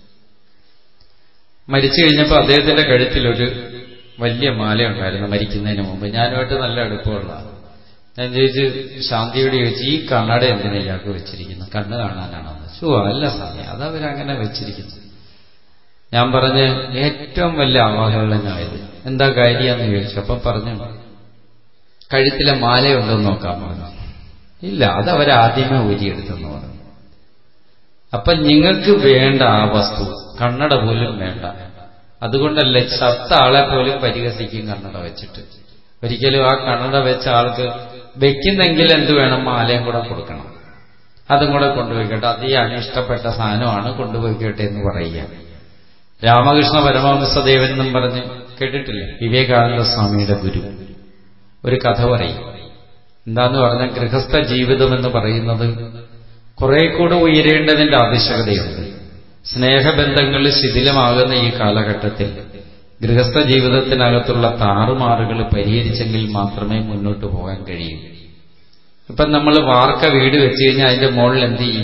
മരിച്ചു കഴിഞ്ഞപ്പോൾ അദ്ദേഹത്തിന്റെ കഴുത്തിലൊരു വലിയ മാല ഉണ്ടായിരുന്നു മരിക്കുന്നതിന് മുമ്പ് ഞാനുമായിട്ട് നല്ല അടുപ്പമുള്ള ഞാൻ ചോദിച്ചു ശാന്തിയോട് ചോദിച്ചു ഈ കണ്ണട എന്തിനാ ഇയാൾക്ക് വെച്ചിരിക്കുന്നത് കണ്ണ് കാണാനാണോ ചോ അല്ല സ്വാമി അതവരങ്ങനെ വെച്ചിരിക്കുന്നു ഞാൻ പറഞ്ഞ് ഏറ്റവും വലിയ അവഹേളനമായത് എന്താ കാര്യമെന്ന് ചോദിച്ചു അപ്പം പറഞ്ഞു കഴുത്തിലെ മാലയുണ്ടോ എന്ന് നോക്കാൻ പറഞ്ഞു ഇല്ല അതവരാദ്യമേ ഊരിയെടുത്തെന്ന് പറഞ്ഞു അപ്പൊ നിങ്ങൾക്ക് വേണ്ട ആ വസ്തു കണ്ണട പോലും വേണ്ട അതുകൊണ്ടല്ലേ ചത്ത ആളെ പോലും പരിഹസിക്കും കണ്ണട വെച്ചിട്ട് ഒരിക്കലും ആ കണ്ണട വെച്ച ആൾക്ക് വെക്കുന്നെങ്കിൽ എന്ത് വേണം മാലയും കൂടെ കൊടുക്കണം അതും കൂടെ കൊണ്ടുപോയിക്കട്ടെ അത് ഈ അനിഷ്ടപ്പെട്ട സാധനമാണ് കൊണ്ടുപോയിക്കട്ടെ എന്ന് പറയുക രാമകൃഷ്ണ പരമഹംസദേവൻ എന്നും പറഞ്ഞ് കേട്ടിട്ടില്ലേ വിവേകാനന്ദ സ്വാമിയുടെ ഗുരു ഒരു കഥ പറയും എന്താന്ന് പറഞ്ഞാൽ ഗൃഹസ്ഥ ജീവിതം എന്ന് പറയുന്നത് കുറെ കൂടെ ഉയരേണ്ടതിന്റെ ആവശ്യകതയുണ്ട് സ്നേഹബന്ധങ്ങൾ ശിഥിലമാകുന്ന ഈ കാലഘട്ടത്തിൽ ഗൃഹസ്ഥ ജീവിതത്തിനകത്തുള്ള താറുമാറുകൾ പരിഹരിച്ചെങ്കിൽ മാത്രമേ മുന്നോട്ട് പോകാൻ കഴിയൂ ഇപ്പം നമ്മൾ വാർക്ക വീട് വെച്ച് കഴിഞ്ഞാൽ അതിന്റെ മുകളിൽ എന്ത് ചെയ്യും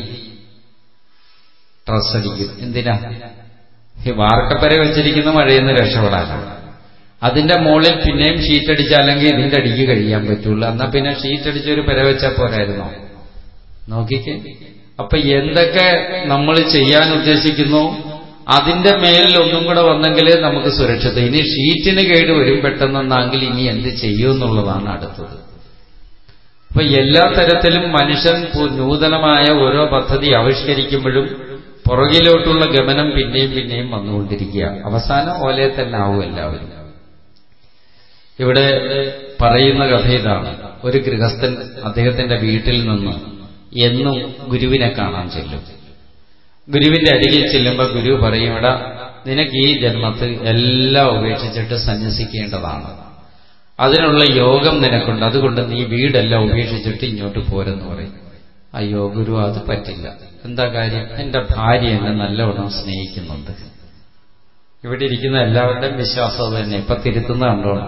ഡ്രസ് അടിക്കും എന്തിനാ ഈ വാർക്കപ്പര വെച്ചിരിക്കുന്ന മഴയിൽ നിന്ന് രക്ഷപ്പെടാനാണ് അതിന്റെ മുകളിൽ പിന്നെയും ഷീറ്റ് അടിച്ചാലെങ്കിൽ ഇതിന്റെ അടിക്ക് കഴിയാൻ പറ്റുള്ളൂ എന്നാ പിന്നെ ഷീറ്റ് അടിച്ചൊരു പെര വെച്ചാൽ പോരായിരുന്നോ നോക്കിക്കേ അപ്പൊ എന്തൊക്കെ നമ്മൾ ചെയ്യാൻ ഉദ്ദേശിക്കുന്നു അതിന്റെ മേലിൽ ഒന്നും കൂടെ വന്നെങ്കിൽ നമുക്ക് സുരക്ഷിത ഇനി ഷീറ്റിന് കേട് വരും പെട്ടെന്നെന്നെങ്കിൽ ഇനി എന്ത് ചെയ്യുമെന്നുള്ളതാണ് അടുത്തത് അപ്പൊ എല്ലാ തരത്തിലും മനുഷ്യൻ നൂതനമായ ഓരോ പദ്ധതി ആവിഷ്കരിക്കുമ്പോഴും പുറകിലോട്ടുള്ള ഗമനം പിന്നെയും പിന്നെയും വന്നുകൊണ്ടിരിക്കുക അവസാനം ഓലയെ തന്നെ ആവും എല്ലാവരും ഇവിടെ പറയുന്ന കഥ ഇതാണ് ഒരു ഗൃഹസ്ഥൻ അദ്ദേഹത്തിന്റെ വീട്ടിൽ നിന്ന് എന്നും ഗുരുവിനെ കാണാൻ ചെല്ലും ഗുരുവിന്റെ അരികിൽ ചെല്ലുമ്പോൾ ഗുരു പറയും എടാ നിനക്ക് ഈ ജന്മത്തിൽ എല്ലാം ഉപേക്ഷിച്ചിട്ട് സന്യസിക്കേണ്ടതാണ് അതിനുള്ള യോഗം നിനക്കുണ്ട് അതുകൊണ്ട് നീ വീടെല്ലാം ഉപേക്ഷിച്ചിട്ട് ഇങ്ങോട്ട് പോരെന്ന് പറയും അയ്യോ ഗുരു അത് പറ്റില്ല എന്താ കാര്യം എന്റെ ഭാര്യ എന്നെ നല്ലവണ്ണം സ്നേഹിക്കുന്നുണ്ട് ഇവിടെ ഇരിക്കുന്ന എല്ലാവരുടെയും വിശ്വാസം തന്നെ ഇപ്പൊ തിരുത്തുന്ന കണ്ടോണം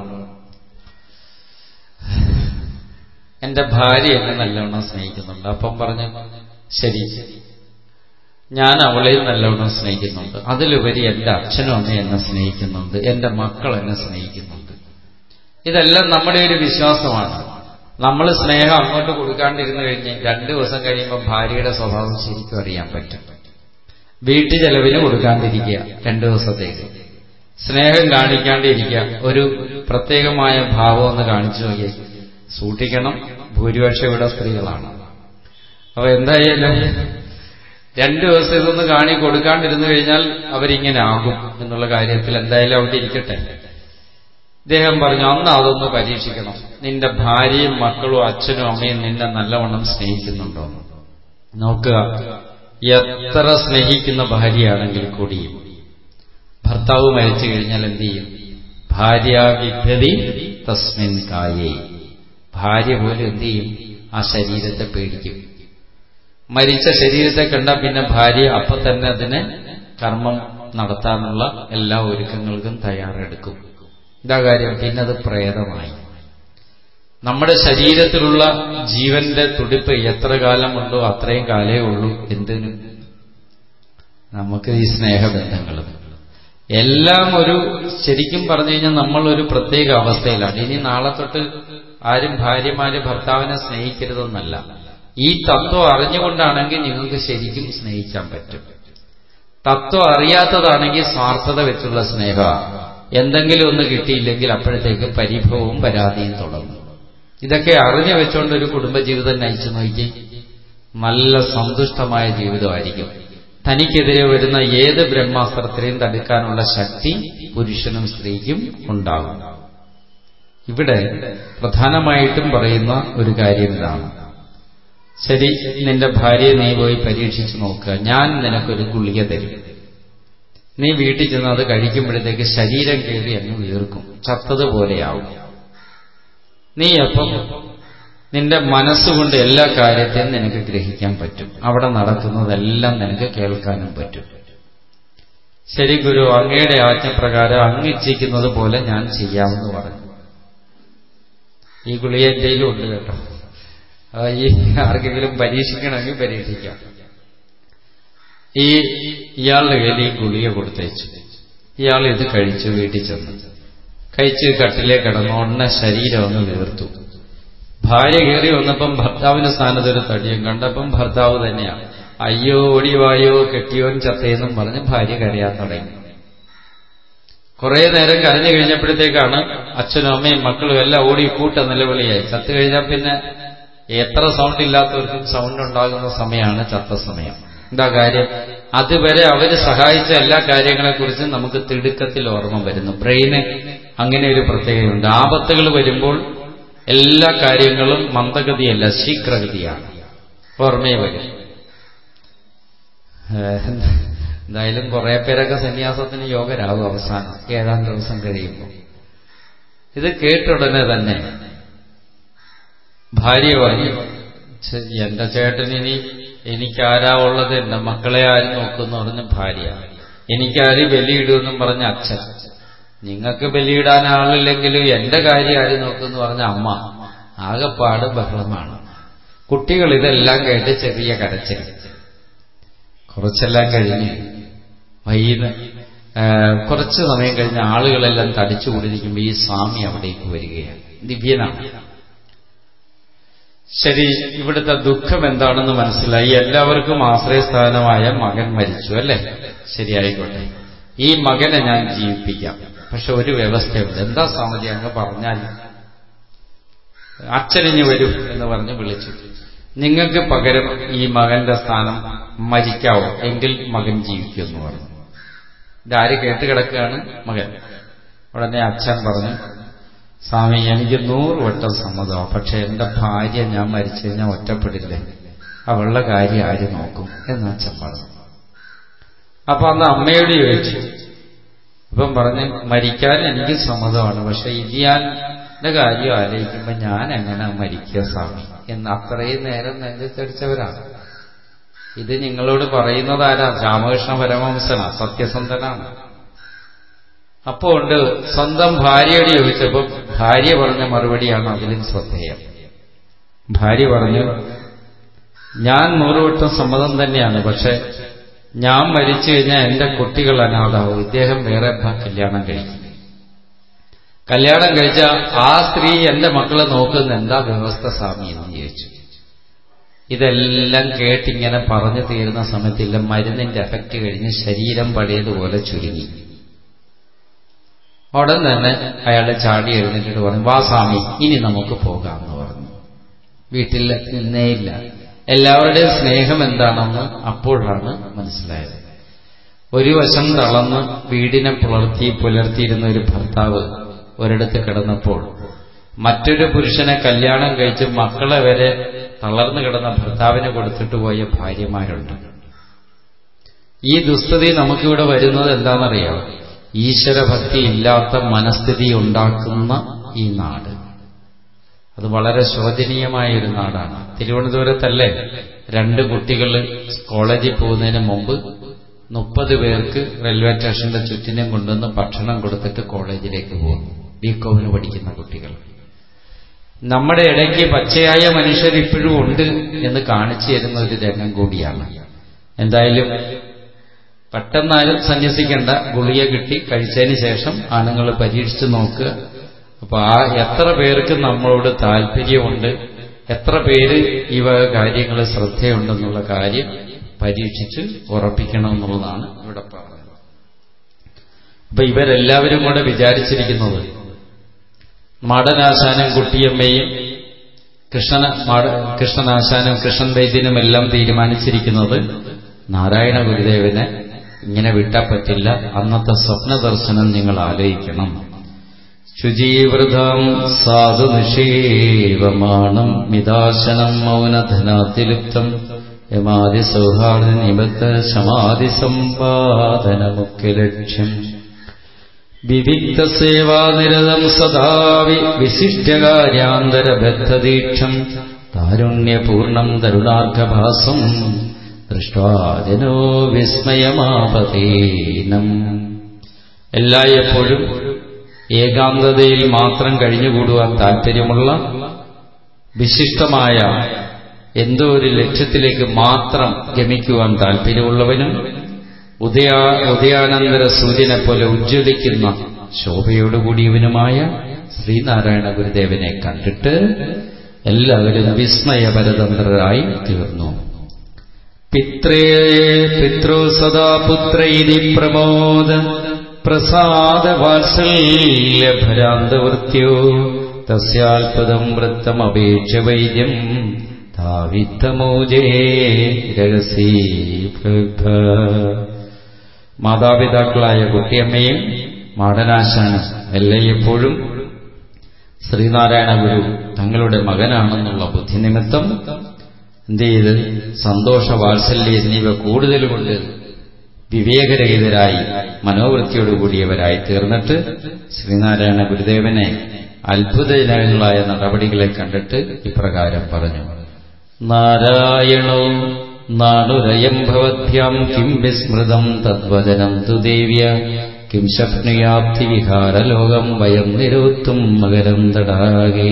എന്റെ ഭാര്യ എന്നെ നല്ലവണ്ണം സ്നേഹിക്കുന്നുണ്ട് അപ്പം പറഞ്ഞു ശരി ഞാൻ അവളെയും നല്ലവണ്ണം സ്നേഹിക്കുന്നുണ്ട് അതിലുപരി എന്റെ അച്ഛനും അമ്മയും എന്നെ സ്നേഹിക്കുന്നുണ്ട് എന്റെ മക്കൾ എന്നെ സ്നേഹിക്കുന്നുണ്ട് ഇതെല്ലാം നമ്മുടെ ഒരു വിശ്വാസമാണ് നമ്മൾ സ്നേഹം അങ്ങോട്ട് കൊടുക്കാണ്ടിരുന്നു കഴിഞ്ഞ് രണ്ടു ദിവസം കഴിയുമ്പോൾ ഭാര്യയുടെ സ്വഭാവം ശരിക്കും അറിയാൻ പറ്റും വീട്ടു ചെലവിന് കൊടുക്കാണ്ടിരിക്കുക രണ്ടു ദിവസത്തേക്ക് സ്നേഹം കാണിക്കാണ്ടിരിക്കുക ഒരു പ്രത്യേകമായ ഭാവം ഒന്ന് കാണിച്ചു നോക്കിയേ സൂക്ഷിക്കണം ഭൂരിപക്ഷം ഇവിടെ സ്ത്രീകളാണ് അപ്പൊ എന്തായാലും രണ്ടു ദിവസം ഇതൊന്ന് കാണി കൊടുക്കാണ്ടിരുന്നു കഴിഞ്ഞാൽ അവരിങ്ങനെ ആകും എന്നുള്ള കാര്യത്തിൽ എന്തായാലും അവിടെ ഇരിക്കട്ടെ ഇദ്ദേഹം പറഞ്ഞു അന്ന് അതൊന്ന് പരീക്ഷിക്കണം നിന്റെ ഭാര്യയും മക്കളും അച്ഛനും അമ്മയും നിന്നെ നല്ലവണ്ണം സ്നേഹിക്കുന്നുണ്ടോ നോക്കുക എത്ര സ്നേഹിക്കുന്ന ഭാര്യയാണെങ്കിൽ കൂടിയും ഭർത്താവ് മരിച്ചു കഴിഞ്ഞാൽ എന്ത് ചെയ്യും ഭാര്യ വിഭ്യതി തസ്മിൻ കായേ ഭാര്യ പോലും എന്ത് ചെയ്യും ആ ശരീരത്തെ പേടിക്കും മരിച്ച ശരീരത്തെ കണ്ടാൽ പിന്നെ ഭാര്യ അപ്പൊ തന്നെ അതിനെ കർമ്മം നടത്താനുള്ള എല്ലാ ഒരുക്കങ്ങൾക്കും തയ്യാറെടുക്കും ഇതാ കാര്യം പിന്നെ അത് പ്രേതമായി നമ്മുടെ ശരീരത്തിലുള്ള ജീവന്റെ തുടിപ്പ് എത്ര കാലമുണ്ടോ അത്രയും കാലേ ഉള്ളൂ എന്തിനു നമുക്ക് ഈ സ്നേഹബന്ധങ്ങളും എല്ലാം ഒരു ശരിക്കും പറഞ്ഞു കഴിഞ്ഞാൽ നമ്മൾ ഒരു പ്രത്യേക അവസ്ഥയിലാണ് ഇനി നാളെ തൊട്ട് ആരും ഭാര്യമാര് ഭർത്താവിനെ സ്നേഹിക്കരുതെന്നല്ല ഈ തത്വം അറിഞ്ഞുകൊണ്ടാണെങ്കിൽ നിങ്ങൾക്ക് ശരിക്കും സ്നേഹിക്കാൻ പറ്റും തത്വം അറിയാത്തതാണെങ്കിൽ സ്വാർത്ഥത വെച്ചുള്ള സ്നേഹമാണ് എന്തെങ്കിലും ഒന്ന് കിട്ടിയില്ലെങ്കിൽ അപ്പോഴത്തേക്ക് പരിഭവവും പരാതിയും തുടങ്ങും ഇതൊക്കെ അറിഞ്ഞു വെച്ചുകൊണ്ട് ഒരു കുടുംബജീവിതം നയിച്ചു നോക്കി നല്ല സന്തുഷ്ടമായ ജീവിതമായിരിക്കും തനിക്കെതിരെ വരുന്ന ഏത് ബ്രഹ്മാസ്ത്രത്തിനെയും തടുക്കാനുള്ള ശക്തി പുരുഷനും സ്ത്രീക്കും ഉണ്ടാകും ഇവിടെ പ്രധാനമായിട്ടും പറയുന്ന ഒരു കാര്യം ഇതാണ് ശരി നിന്റെ ഭാര്യയെ നീ പോയി പരീക്ഷിച്ചു നോക്കുക ഞാൻ നിനക്കൊരു ഗുളിക തരും നീ വീട്ടിൽ ചെന്ന് അത് കഴിക്കുമ്പോഴത്തേക്ക് ശരീരം കയറി അങ്ങ് വീർക്കും ചത്തതുപോലെയാവും നീ അപ്പം നിന്റെ മനസ്സുകൊണ്ട് എല്ലാ കാര്യത്തെയും നിനക്ക് ഗ്രഹിക്കാൻ പറ്റും അവിടെ നടക്കുന്നതെല്ലാം നിനക്ക് കേൾക്കാനും പറ്റും ശരി ഗുരു അങ്ങയുടെ ആജ്ഞപ്രകാരം അങ്ങ് ഇച്ഛിക്കുന്നത് പോലെ ഞാൻ ചെയ്യാമെന്ന് പറഞ്ഞു ഈ ഗുളിക എന്തെങ്കിലും ഉണ്ട് കേട്ടോ ഈ ആർക്കെങ്കിലും പരീക്ഷിക്കണമെങ്കിൽ പരീക്ഷിക്കാം ഈ ഇയാളുടെ കയ്യിൽ ഈ ഗുളിക കൊടുത്തയച്ചു ഇയാൾ ഇത് കഴിച്ചു വീട്ടിൽ ചെന്നു കഴിച്ച് കട്ടിലേ കിടന്നു ഉടനെ ശരീരം ഒന്ന് വീർത്തു ഭാര്യ കയറി വന്നപ്പം ഭർത്താവിന്റെ സ്ഥാനത്ത് ഒരു തടിയും കണ്ടപ്പം ഭർത്താവ് തന്നെയാണ് അയ്യോ ഓടിവായോ കെട്ടിയോൻ ചത്തേന്നും പറഞ്ഞ് ഭാര്യ കരയാൻ തുടങ്ങി കുറെ നേരം കരഞ്ഞു കഴിഞ്ഞപ്പോഴത്തേക്കാണ് അച്ഛനും അമ്മയും മക്കളും എല്ലാം ഓടി കൂട്ട നിലവിളിയായി ചത്തു കഴിഞ്ഞാൽ പിന്നെ എത്ര സൗണ്ട് ഇല്ലാത്തവർക്കും സൗണ്ട് ഉണ്ടാകുന്ന സമയമാണ് ചത്ത സമയം എന്താ കാര്യം അതുവരെ അവര് സഹായിച്ച എല്ലാ കാര്യങ്ങളെക്കുറിച്ചും നമുക്ക് തിടുക്കത്തിൽ ഓർമ്മ വരുന്നു ബ്രെയിന് അങ്ങനെ ഒരു പ്രത്യേകതയുണ്ട് ആപത്തുകൾ വരുമ്പോൾ എല്ലാ കാര്യങ്ങളും മന്ദഗതിയല്ല ശീഘ്രഗതിയാണ് ഓർമ്മയെ വരും എന്തായാലും കുറെ പേരൊക്കെ സന്യാസത്തിന് യോഗരാകും അവസാനം ഏഴാം ദിവസം കഴിയുമ്പോൾ ഇത് കേട്ടുടനെ തന്നെ ഭാര്യ പറഞ്ഞു എന്റെ ചേട്ടനിനി എനിക്കാരാ ഉള്ളത് എന്റെ മക്കളെ ആര് നോക്കുമെന്ന് പറഞ്ഞ് ഭാര്യ എനിക്കാര് ബലിയിടുമെന്നും പറഞ്ഞ അച്ഛൻ നിങ്ങൾക്ക് ബലിയിടാൻ ആളില്ലെങ്കിലും എന്റെ കാര്യം ആര് നോക്കുമെന്ന് പറഞ്ഞ അമ്മ ആകെപ്പാട് ബഹളമാണ് കുട്ടികൾ ഇതെല്ലാം കേട്ട് ചെറിയ കരച്ചിൽ കുറച്ചെല്ലാം കഴിഞ്ഞ് വൈകുന്ന കുറച്ച് സമയം കഴിഞ്ഞ് ആളുകളെല്ലാം തടിച്ചു കൂടിയിരിക്കുമ്പോൾ ഈ സ്വാമി അവിടേക്ക് വരികയാണ് ദിവ്യനാണ് ശരി ഇവിടുത്തെ ദുഃഖം എന്താണെന്ന് മനസ്സിലായി എല്ലാവർക്കും ആശ്രയസ്ഥാനമായ മകൻ മരിച്ചു അല്ലേ ശരിയായിക്കോട്ടെ ഈ മകനെ ഞാൻ ജീവിപ്പിക്കാം പക്ഷെ ഒരു വ്യവസ്ഥയുണ്ട് എന്താ സ്വാമിജി അങ്ങ് പറഞ്ഞാൽ അച്ഛനിഞ്ഞ് വരൂ എന്ന് പറഞ്ഞ് വിളിച്ചു നിങ്ങൾക്ക് പകരം ഈ മകന്റെ സ്ഥാനം മരിക്കാവോ എങ്കിൽ മകൻ ജീവിക്കുമെന്ന് പറഞ്ഞു ഇതാര് കേട്ട് കിടക്കുകയാണ് മകൻ ഉടനെ അച്ഛൻ പറഞ്ഞു സ്വാമി എനിക്ക് നൂറ് വട്ടം സമ്മതമാണ് പക്ഷെ എന്റെ ഭാര്യ ഞാൻ മരിച്ചു കഴിഞ്ഞാൽ ഒറ്റപ്പെടില്ലേ അവളുടെ കാര്യം ആര് നോക്കും എന്ന് അച്ഛൻ പറഞ്ഞു അപ്പൊ അന്ന് അമ്മയോട് ചോദിച്ചു ഇപ്പം പറഞ്ഞ് മരിക്കാൻ എനിക്ക് സമ്മതമാണ് പക്ഷെ ഇരിയാന്റെ കാര്യം ആലോചിക്കുമ്പോ ഞാൻ എങ്ങനെ മരിക്കുക സ്വാമി എന്ന് അത്രയും നേരം നെഞ്ചത്തടിച്ചവരാണ് ഇത് നിങ്ങളോട് പറയുന്നത് ആരാ രാമകൃഷ്ണ പരമഹംസനാ സത്യസന്ധനാണ് അപ്പോ ഉണ്ട് സ്വന്തം ഭാര്യയോട് ചോദിച്ചപ്പോൾ ഭാര്യ പറഞ്ഞ മറുപടിയാണ് അതിലും ശ്രദ്ധേയം ഭാര്യ പറഞ്ഞു ഞാൻ നൂറുവട്ടം സമ്മതം തന്നെയാണ് പക്ഷെ ഞാൻ മരിച്ചു കഴിഞ്ഞാൽ എന്റെ കുട്ടികൾ അനാഥാവും ഇദ്ദേഹം വേറെ കല്യാണം കഴിക്കും കല്യാണം കഴിച്ച ആ സ്ത്രീ എന്റെ മക്കളെ നോക്കുന്ന എന്താ വ്യവസ്ഥ സ്വാമി എന്ന് ചോദിച്ചു ഇതെല്ലാം കേട്ടിങ്ങനെ പറഞ്ഞു തീരുന്ന സമയത്തില്ല മരുന്നിന്റെ എഫക്റ്റ് കഴിഞ്ഞ് ശരീരം പഴയതുപോലെ ചുരുങ്ങി ഉടൻ തന്നെ അയാളെ ചാടി എഴുന്നേറ്റിട്ട് പറഞ്ഞു വാ സ്വാമി ഇനി നമുക്ക് പോകാമെന്ന് പറഞ്ഞു വീട്ടിൽ നിന്നേയില്ല എല്ലാവരുടെയും സ്നേഹം എന്താണെന്ന് അപ്പോഴാണ് മനസ്സിലായത് ഒരു വശം തളർന്ന് വീടിനെ പുലർത്തി പുലർത്തിയിരുന്ന ഒരു ഭർത്താവ് ഒരിടത്ത് കിടന്നപ്പോൾ മറ്റൊരു പുരുഷനെ കല്യാണം കഴിച്ച് മക്കളെ വരെ തളർന്നു കിടന്ന ഭർത്താവിനെ കൊടുത്തിട്ട് പോയ ഭാര്യമാരുണ്ട് ഈ ദുസ്ഥിതി നമുക്കിവിടെ വരുന്നത് എന്താണെന്നറിയാം ഈശ്വരഭക്തി ഇല്ലാത്ത മനസ്ഥിതി ഉണ്ടാക്കുന്ന ഈ നാട് അത് വളരെ ശോചനീയമായ ഒരു നാടാണ് തിരുവനന്തപുരത്തല്ലേ രണ്ട് കുട്ടികൾ കോളേജിൽ പോകുന്നതിന് മുമ്പ് മുപ്പത് പേർക്ക് റെയിൽവേ സ്റ്റേഷന്റെ ചുറ്റിനും കൊണ്ടുവന്ന് ഭക്ഷണം കൊടുത്തിട്ട് കോളേജിലേക്ക് പോകുന്നു ബികോമിന് പഠിക്കുന്ന കുട്ടികൾ നമ്മുടെ ഇടയ്ക്ക് പച്ചയായ മനുഷ്യർ ഇപ്പോഴും ഉണ്ട് എന്ന് കാണിച്ചു തരുന്ന ഒരു രംഗം കൂടിയാണ് എന്തായാലും പെട്ടെന്നാലും സന്യസിക്കേണ്ട ഗുളിക കിട്ടി കഴിച്ചതിന് ശേഷം ആണുങ്ങൾ പരീക്ഷിച്ച് നോക്കുക അപ്പൊ ആ എത്ര പേർക്ക് നമ്മളോട് താല്പര്യമുണ്ട് എത്ര പേര് ഇവ കാര്യങ്ങൾ ശ്രദ്ധയുണ്ടെന്നുള്ള കാര്യം പരീക്ഷിച്ച് ഉറപ്പിക്കണം എന്നുള്ളതാണ് ഇവിടെ പറയുന്നത് അപ്പൊ ഇവരെല്ലാവരും കൂടെ വിചാരിച്ചിരിക്കുന്നത് മാടനാശാനും കുട്ടിയമ്മയും കൃഷ്ണന മാട കൃഷ്ണനാശാനും കൃഷ്ണൻ വൈദ്യനും എല്ലാം തീരുമാനിച്ചിരിക്കുന്നത് നാരായണ ഗുരുദേവനെ ഇങ്ങനെ വിട്ടാൻ പറ്റില്ല അന്നത്തെ സ്വപ്ന ദർശനം നിങ്ങൾ ആലോചിക്കണം ശുചീവൃതം സാധു നിഷേവമാണം മിതാശനം മൗനധനാതിലുപ്തം യമാതി സൗഹാർദ്ദ നിബദ്ധ ശമാതി സമ്പാദന മുഖ്യലക്ഷ്യം വിവിക്ത സേവാനിരതം സദാവി വിശിഷ്ടകാര്യാന്തരബദ്ധദീക്ഷം താരുണ്യപൂർണം തരുണാർഘഭാസം ദൃഷ്ടാജനോ വിസ്മയമാപതീനം എല്ലായ്പ്പോഴും ഏകാന്തതയിൽ മാത്രം കഴിഞ്ഞുകൂടുവാൻ താല്പര്യമുള്ള വിശിഷ്ടമായ എന്തോ ഒരു ലക്ഷ്യത്തിലേക്ക് മാത്രം ഗമിക്കുവാൻ താല്പര്യമുള്ളവനും ഉദയാ ഉദയാനന്തര സൂര്യനെ പോലെ ഉജ്ജ്വലിക്കുന്ന ശോഭയോടുകൂടിയവനുമായ ശ്രീനാരായണ ഗുരുദേവനെ കണ്ടിട്ട് എല്ലാവരും വിസ്മയപരതന്ത്രരായി തീർന്നു പിത്രേ പിതൃ സദാ പുത്രൈരി പ്രമോദ പ്രസാദ വാത്സല്യഭരാന്തവൃത്യോ തസ്യാൽപദം വൃത്തമപേക്ഷ വൈദ്യം ധാവിത്തമോജേ രഹസീ മാതാപിതാക്കളായ കുട്ടിയമ്മയും മാടനാശാനും എല്ലായ്പ്പോഴും ശ്രീനാരായണ ഗുരു തങ്ങളുടെ മകനാണെന്നുള്ള ബുദ്ധിനിമിത്തം എന്ത് ചെയ്ത് സന്തോഷ വാത്സല്യ എന്നിവ കൂടുതൽ കൊണ്ട് വിവേകരഹിതരായി മനോവൃത്തിയോടുകൂടിയവരായി തീർന്നിട്ട് ശ്രീനാരായണ ഗുരുദേവനെ അത്ഭുതജനകങ്ങളായ നടപടികളെ കണ്ടിട്ട് ഇപ്രകാരം പറഞ്ഞു നാരായണോ നാണുരയം ഭവദ്ഭ്യാം കിം വിസ്മൃതം തദ്വചനം തു ദേവ്യ കിം ശപ്നുയാപ്തി വിഹാരലോകം വയം നിരോത്തും മകരം തടാകേ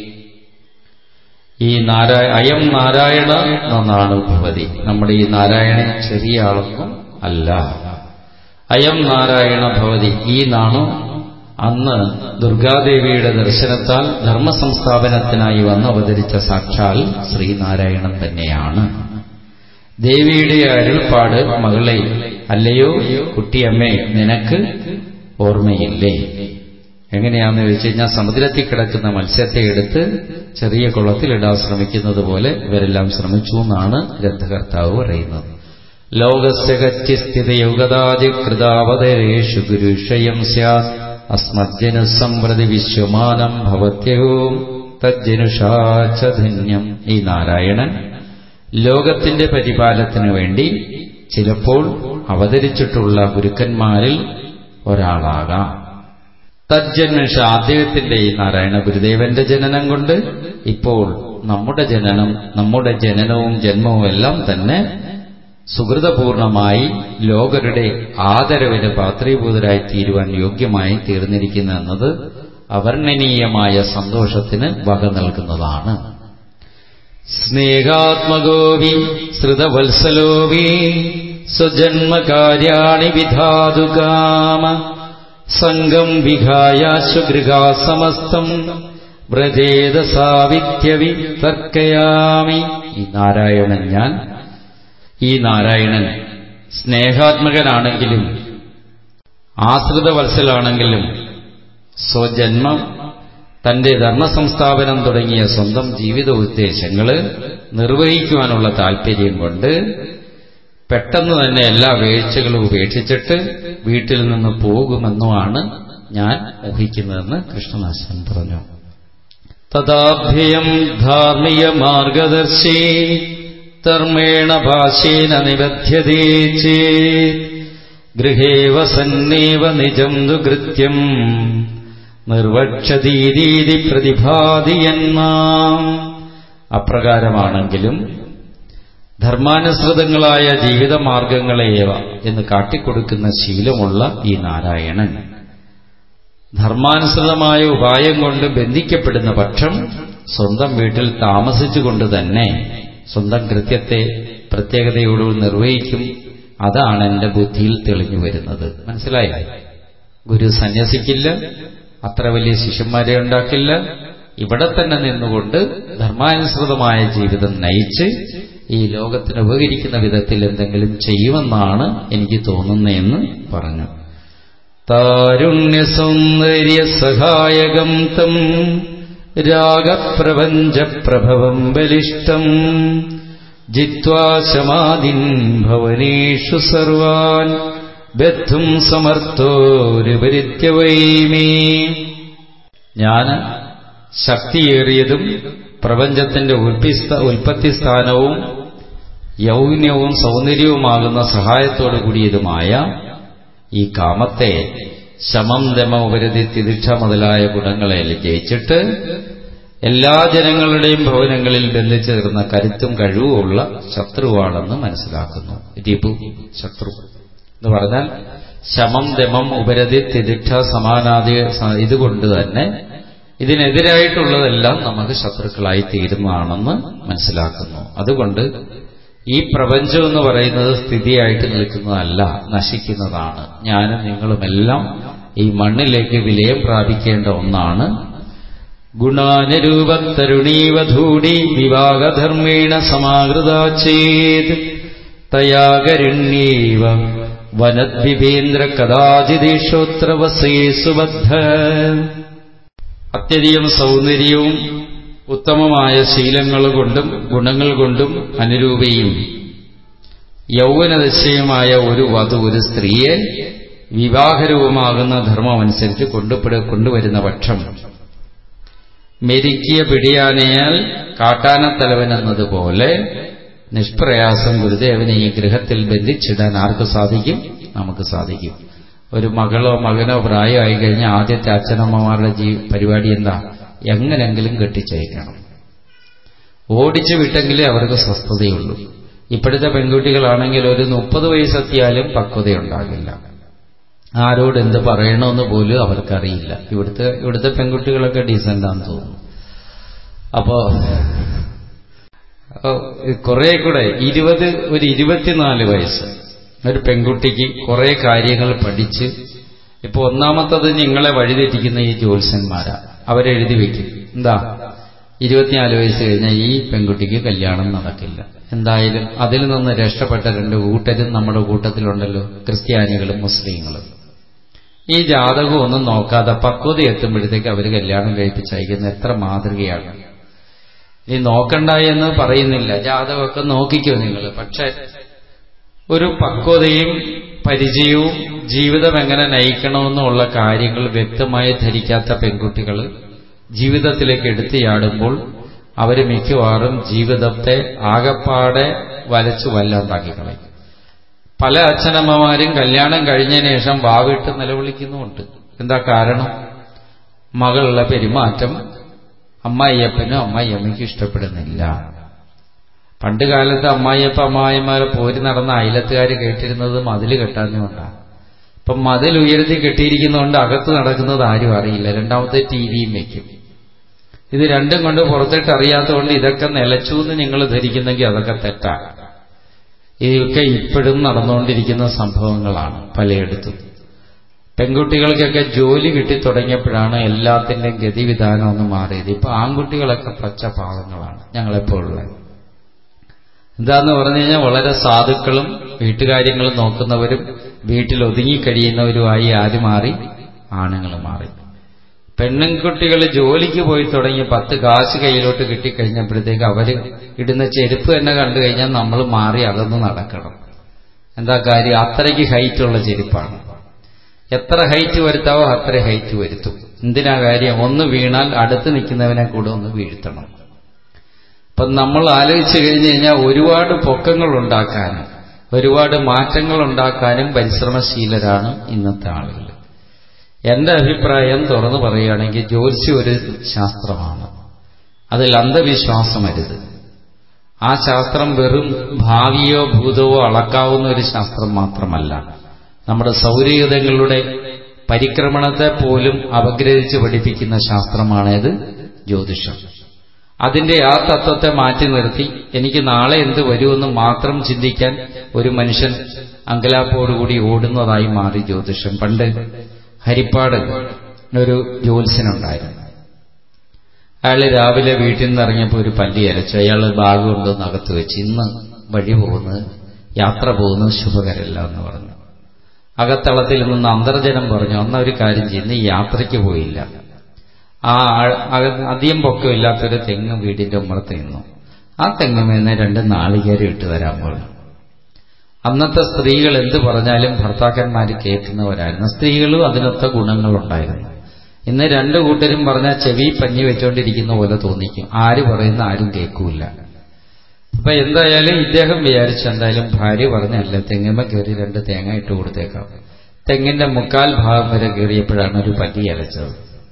ഈ നാരായ അയം നാരായണ എന്നാണ് ഭവതി നമ്മുടെ ഈ നാരായണൻ ചെറിയ ആളൊന്നും അല്ല അയം നാരായണ ഭവതി ഈ നാണു അന്ന് ദുർഗാദേവിയുടെ ദർശനത്താൽ ധർമ്മസംസ്ഥാപനത്തിനായി വന്നവതരിച്ച സാക്ഷാൽ ശ്രീനാരായണൻ തന്നെയാണ് ദേവിയുടെ അരുൾപ്പാട് മകളെ അല്ലയോ കുട്ടിയമ്മേ നിനക്ക് ഓർമ്മയില്ലേ എങ്ങനെയാന്ന് ചോദിച്ചു കഴിഞ്ഞാൽ സമുദ്രത്തിൽ കിടക്കുന്ന മത്സ്യത്തെ എടുത്ത് ചെറിയ കുളത്തിലിടാൻ ശ്രമിക്കുന്നത് പോലെ ഇവരെല്ലാം ശ്രമിച്ചു എന്നാണ് ഗ്രന്ഥകർത്താവ് പറയുന്നത് ലോകസ്യ കച്ചിസ്ഥിതയുഗതാദികൃതാവതരേഷു ഗുരുഷയം സ്യാത് അസ്മജ്ജനു സംപ്രതി വിശ്വമാനം ഭവത്യവും തജ്ജനുഷാചധന്യം ഈ നാരായണൻ ലോകത്തിന്റെ പരിപാലനത്തിനു വേണ്ടി ചിലപ്പോൾ അവതരിച്ചിട്ടുള്ള ഗുരുക്കന്മാരിൽ ഒരാളാകാം തജ്ജന്മഷ അദ്ദേഹത്തിന്റെ ഈ നാരായണ ഗുരുദേവന്റെ ജനനം കൊണ്ട് ഇപ്പോൾ നമ്മുടെ ജനനം നമ്മുടെ ജനനവും ജന്മവും എല്ലാം തന്നെ സുഹൃതപൂർണമായി ലോകരുടെ ആദരവിന് പാത്രീഭൂതരായി തീരുവാൻ യോഗ്യമായി തീർന്നിരിക്കുന്നു എന്നത് അവർണ്ണനീയമായ സന്തോഷത്തിന് വക നൽകുന്നതാണ് സ്നേഹാത്മകോവി ശ്രുതവത്സലോവി സ്വജന്മകാര്യാണി വിധാതുകാമ സംഗം വിഹായാശു ഗൃഹാസമസ്തം വ്രജേത സാവിത്യവി തർക്കയാമി ഈ നാരായണൻ ഞാൻ ഈ നാരായണൻ സ്നേഹാത്മകനാണെങ്കിലും ആശ്രിതവത്സലാണെങ്കിലും സ്വജന്മം തന്റെ ധർമ്മസംസ്ഥാപനം തുടങ്ങിയ സ്വന്തം ജീവിത ഉദ്ദേശങ്ങൾ നിർവഹിക്കുവാനുള്ള താല്പര്യം കൊണ്ട് പെട്ടെന്ന് തന്നെ എല്ലാ വീഴ്ചകളും ഉപേക്ഷിച്ചിട്ട് വീട്ടിൽ നിന്ന് പോകുമെന്നുമാണ് ഞാൻ ഊഹിക്കുന്നതെന്ന് കൃഷ്ണനാശൻ പറഞ്ഞു തഥാഭ്യം ധാർമ്മിക മാർഗദർശി ധർമ്മേണ ഭാഷേന നിബധ്യതേ ചേത് ഗൃഹേ വസന്നേവ നിജം ദുകൃത്യം നിർവക്ഷതീരീതി പ്രതിഭാതിയന്മാം അപ്രകാരമാണെങ്കിലും ധർമാനുസൃതങ്ങളായ ജീവിതമാർഗങ്ങളെയവ എന്ന് കാട്ടിക്കൊടുക്കുന്ന ശീലമുള്ള ഈ നാരായണൻ ധർമാനുസൃതമായ ഉപായം കൊണ്ട് ബന്ധിക്കപ്പെടുന്ന പക്ഷം സ്വന്തം വീട്ടിൽ താമസിച്ചുകൊണ്ട് തന്നെ സ്വന്തം കൃത്യത്തെ പ്രത്യേകതയോട് നിർവഹിക്കും അതാണ് എന്റെ ബുദ്ധിയിൽ തെളിഞ്ഞു വരുന്നത് മനസ്സിലായി ഗുരു സന്യസിക്കില്ല അത്ര വലിയ ശിഷ്യന്മാരെ ഉണ്ടാക്കില്ല ഇവിടെ തന്നെ നിന്നുകൊണ്ട് ധർമാനുസൃതമായ ജീവിതം നയിച്ച് ഈ ലോകത്തിന് ഉപകരിക്കുന്ന വിധത്തിൽ എന്തെങ്കിലും ചെയ്യുമെന്നാണ് എനിക്ക് തോന്നുന്നതെന്ന് പറഞ്ഞു താരുണ്യ സൗന്ദര്യ സഹായകം തം രാഗപ്രപഞ്ച പ്രഭവം ബലിഷ്ടം ജിത്വാ ശമാദിൻ ഭവനേഷു സർവാൻ ബദ്ധും സമർത്ഥോരുപരിത്യവൈമേ ഞാൻ ശക്തിയേറിയതും പ്രപഞ്ചത്തിന്റെ ഉൽപ്പത്തി സ്ഥാനവും യൗവന്യവും സൗന്ദര്യവുമാകുന്ന സഹായത്തോടു കൂടിയതുമായ ഈ കാമത്തെ ശമം ദമ ഉപരതി തിദിക്ഷ മുതലായ ഗുണങ്ങളെ ജയിച്ചിട്ട് എല്ലാ ജനങ്ങളുടെയും ഭവനങ്ങളിൽ ബന്ധിച്ചു തീർന്ന കരുത്തും കഴിവുമുള്ള ശത്രുവാണെന്ന് മനസ്സിലാക്കുന്നു രിപു ശത്രു എന്ന് പറഞ്ഞാൽ ശമം ദമം ഉപരതി തിദിക്ഷ സമാനാദി ഇതുകൊണ്ട് തന്നെ ഇതിനെതിരായിട്ടുള്ളതെല്ലാം നമുക്ക് ശത്രുക്കളായി തീരുന്നതാണെന്ന് മനസ്സിലാക്കുന്നു അതുകൊണ്ട് ഈ പ്രപഞ്ചം എന്ന് പറയുന്നത് സ്ഥിതിയായിട്ട് നിൽക്കുന്നതല്ല നശിക്കുന്നതാണ് ഞാനും നിങ്ങളുമെല്ലാം ഈ മണ്ണിലേക്ക് വിലയം പ്രാപിക്കേണ്ട ഒന്നാണ് ഗുണാനുരൂപത്തരുണീവധൂടി വിവാഹധർമ്മേണ സമാഹൃതാചേത് തയാകരുണ്യേവ വനദ്വിപേന്ദ്ര കഥാചിതീഷോത്ര വസേ സുബദ്ധ അത്യധികം സൗന്ദര്യവും ഉത്തമമായ ശീലങ്ങൾ കൊണ്ടും ഗുണങ്ങൾ കൊണ്ടും അനുരൂപയും യൗവനദശയുമായ ഒരു വധു ഒരു സ്ത്രീയെ വിവാഹരൂപമാകുന്ന ധർമ്മമനുസരിച്ച് കൊണ്ടുപെട കൊണ്ടുവരുന്ന പക്ഷം മെരുക്കിയ പിടിയാനയാൽ കാട്ടാനത്തലവൻ എന്നതുപോലെ നിഷ്പ്രയാസം ഗുരുദേവനെ ഈ ഗൃഹത്തിൽ ബന്ധിച്ചിടാൻ ആർക്ക് സാധിക്കും നമുക്ക് സാധിക്കും ഒരു മകളോ മകനോ പ്രായമായി കഴിഞ്ഞാൽ ആദ്യത്തെ അച്ഛനമ്മമാരുടെ ജീ പരിപാടി എന്താ എങ്ങനെങ്കിലും കെട്ടിച്ചയക്കണം ഓടിച്ചു വിട്ടെങ്കിലേ അവർക്ക് സ്വസ്ഥതയുള്ളൂ ഇപ്പോഴത്തെ പെൺകുട്ടികളാണെങ്കിൽ ഒരു മുപ്പത് വയസ്സെത്തിയാലും പക്വതയുണ്ടാകില്ല ആരോട് എന്ത് പറയണമെന്ന് പോലും അവർക്കറിയില്ല ഇവിടുത്തെ ഇവിടുത്തെ പെൺകുട്ടികളൊക്കെ ഡീസൻ്റാന്ന് തോന്നുന്നു അപ്പോ കുറെ കൂടെ ഇരുപത് ഒരു ഇരുപത്തിനാല് വയസ്സ് ഒരു പെൺകുട്ടിക്ക് കുറെ കാര്യങ്ങൾ പഠിച്ച് ഇപ്പൊ ഒന്നാമത്തത് നിങ്ങളെ വഴിതെറ്റിക്കുന്ന ഈ ജ്യോത്സ്യന്മാരാ അവരെഴുതി വെക്കും എന്താ ഇരുപത്തിനാല് വയസ്സ് കഴിഞ്ഞാൽ ഈ പെൺകുട്ടിക്ക് കല്യാണം നടക്കില്ല എന്തായാലും അതിൽ നിന്ന് രക്ഷപ്പെട്ട രണ്ട് കൂട്ടരും നമ്മുടെ കൂട്ടത്തിലുണ്ടല്ലോ ക്രിസ്ത്യാനികളും മുസ്ലിങ്ങളും ഈ ജാതകം ഒന്നും നോക്കാതെ പക്വത എത്തുമ്പോഴത്തേക്ക് അവർ കല്യാണം കഴിപ്പിച്ചയക്കുന്ന എത്ര മാതൃകയാണ് ഇനി നോക്കണ്ട എന്ന് പറയുന്നില്ല ജാതകമൊക്കെ നോക്കിക്കോ നിങ്ങൾ പക്ഷെ ഒരു പക്വതയും പരിചയവും ജീവിതം എങ്ങനെ നയിക്കണമെന്നുള്ള കാര്യങ്ങൾ വ്യക്തമായി ധരിക്കാത്ത പെൺകുട്ടികൾ ജീവിതത്തിലേക്ക് എടുത്തിയാടുമ്പോൾ അവർ മിക്കവാറും ജീവിതത്തെ ആകപ്പാടെ വലച്ചു വല്ലാണ്ടാക്കി കളയും പല അച്ഛനമ്മമാരും കല്യാണം കഴിഞ്ഞതിന് ശേഷം വാവിട്ട് നിലവിളിക്കുന്നുമുണ്ട് എന്താ കാരണം മകളുടെ പെരുമാറ്റം അമ്മായിയപ്പനും അമ്മായിയമ്മയ്ക്കും ഇഷ്ടപ്പെടുന്നില്ല പണ്ട് കാലത്ത് അമ്മായിയപ്പ അമ്മായിമാരെ പോരി നടന്ന അയലത്തുകാർ കേട്ടിരുന്നത് മതിൽ കെട്ടാഞ്ഞുകൊണ്ടാണ് ഇപ്പം മതിൽ ഉയർത്തി കെട്ടിയിരിക്കുന്നതുകൊണ്ട് അകത്ത് നടക്കുന്നത് ആരും അറിയില്ല രണ്ടാമത്തെ ടി വിയും വയ്ക്കും ഇത് രണ്ടും കൊണ്ട് പുറത്തിട്ട് അറിയാത്തതുകൊണ്ട് ഇതൊക്കെ നിലച്ചു എന്ന് നിങ്ങൾ ധരിക്കുന്നെങ്കിൽ അതൊക്കെ തെറ്റാണ് ഇതൊക്കെ ഇപ്പോഴും നടന്നുകൊണ്ടിരിക്കുന്ന സംഭവങ്ങളാണ് പലയിടത്തും പെൺകുട്ടികൾക്കൊക്കെ ജോലി കിട്ടിത്തുടങ്ങിയപ്പോഴാണ് എല്ലാത്തിൻ്റെയും ഗതിവിധാനം ഒന്ന് മാറിയത് ഇപ്പൊ ആൺകുട്ടികളൊക്കെ പച്ച പാവങ്ങളാണ് ഞങ്ങളെപ്പോഴുള്ള എന്താന്ന് പറഞ്ഞു കഴിഞ്ഞാൽ വളരെ സാധുക്കളും വീട്ടുകാര്യങ്ങൾ നോക്കുന്നവരും വീട്ടിൽ ഒതുങ്ങിക്കഴിയുന്നവരുമായി ആര് മാറി ആണുങ്ങൾ മാറി പെണ്ണുകുട്ടികൾ ജോലിക്ക് പോയി തുടങ്ങി പത്ത് കാശ് കയ്യിലോട്ട് കിട്ടിക്കഴിഞ്ഞപ്പോഴത്തേക്ക് അവര് ഇടുന്ന ചെരുപ്പ് തന്നെ കണ്ടു കഴിഞ്ഞാൽ നമ്മൾ മാറി അകന്ന് നടക്കണം എന്താ കാര്യം അത്രയ്ക്ക് ഹൈറ്റുള്ള ചെരുപ്പാണ് എത്ര ഹൈറ്റ് വരുത്താവോ അത്ര ഹൈറ്റ് വരുത്തും എന്തിനാ കാര്യം ഒന്ന് വീണാൽ അടുത്ത് നിൽക്കുന്നവനെ കൂടെ ഒന്ന് വീഴ്ത്തണം അപ്പം നമ്മൾ ആലോചിച്ചു കഴിഞ്ഞു കഴിഞ്ഞാൽ ഒരുപാട് പൊക്കങ്ങൾ ഉണ്ടാക്കാനും ഒരുപാട് മാറ്റങ്ങൾ ഉണ്ടാക്കാനും പരിശ്രമശീലരാണ് ഇന്നത്തെ ആളുകൾ എന്റെ അഭിപ്രായം തുറന്നു പറയുകയാണെങ്കിൽ ജ്യോത്സ്യം ഒരു ശാസ്ത്രമാണ് അതിൽ അന്ധവിശ്വാസമരുത് ആ ശാസ്ത്രം വെറും ഭാവിയോ ഭൂതവോ അളക്കാവുന്ന ഒരു ശാസ്ത്രം മാത്രമല്ല നമ്മുടെ സൗരയുധങ്ങളുടെ പരിക്രമണത്തെ പോലും അപഗ്രഹിച്ച് പഠിപ്പിക്കുന്ന ശാസ്ത്രമാണേത് ജ്യോതിഷം അതിന്റെ ആ തത്വത്തെ മാറ്റി നിർത്തി എനിക്ക് നാളെ എന്ത് വരുമെന്ന് മാത്രം ചിന്തിക്കാൻ ഒരു മനുഷ്യൻ അങ്കലാപ്പോടുകൂടി ഓടുന്നതായി മാറി ജ്യോതിഷം പണ്ട് ഹരിപ്പാട് ഒരു ജ്യോത്സ്യനുണ്ടായിരുന്നു അയാൾ രാവിലെ വീട്ടിൽ നിന്ന് ഇറങ്ങിയപ്പോൾ ഒരു പല്ലി അരച്ചു അയാൾ ബാഗ് കൊണ്ടുവന്ന് അകത്ത് വെച്ച് ഇന്ന് വഴി പോകുന്നത് യാത്ര പോകുന്നത് ശുഭകരല്ല എന്ന് പറഞ്ഞു അകത്തളത്തിൽ നിന്ന് അന്തർജനം പറഞ്ഞു അന്ന ഒരു കാര്യം ചെയ്യുന്ന ഈ യാത്രയ്ക്ക് പോയില്ല ആ അധികം പൊക്കമില്ലാത്തൊരു തെങ്ങ് വീടിന്റെ ഉമ്മറത്ത് നിന്നു ആ തെങ്ങുമേന്ന് രണ്ട് നാളികേരം ഇട്ട് തരാൻ പറഞ്ഞു അന്നത്തെ സ്ത്രീകൾ എന്ത് പറഞ്ഞാലും ഭർത്താക്കന്മാർ കേൾക്കുന്നവരായിരുന്നു സ്ത്രീകളും അതിനൊത്ത ഗുണങ്ങളുണ്ടായിരുന്നു ഇന്ന് രണ്ടു കൂട്ടരും പറഞ്ഞാൽ ചെവി പഞ്ഞി വെച്ചോണ്ടിരിക്കുന്ന പോലെ തോന്നിക്കും ആര് പറയുന്ന ആരും കേൾക്കൂല അപ്പൊ എന്തായാലും ഇദ്ദേഹം വിചാരിച്ചു എന്തായാലും ഭാര്യ പറഞ്ഞല്ല തെങ്ങുമ്മ കയറി രണ്ട് തേങ്ങ ഇട്ട് കൊടുത്തേക്കാം തെങ്ങിന്റെ മുക്കാൽ ഭാഗം വരെ കയറിയപ്പോഴാണ് ഒരു പല്ലി അലച്ചത്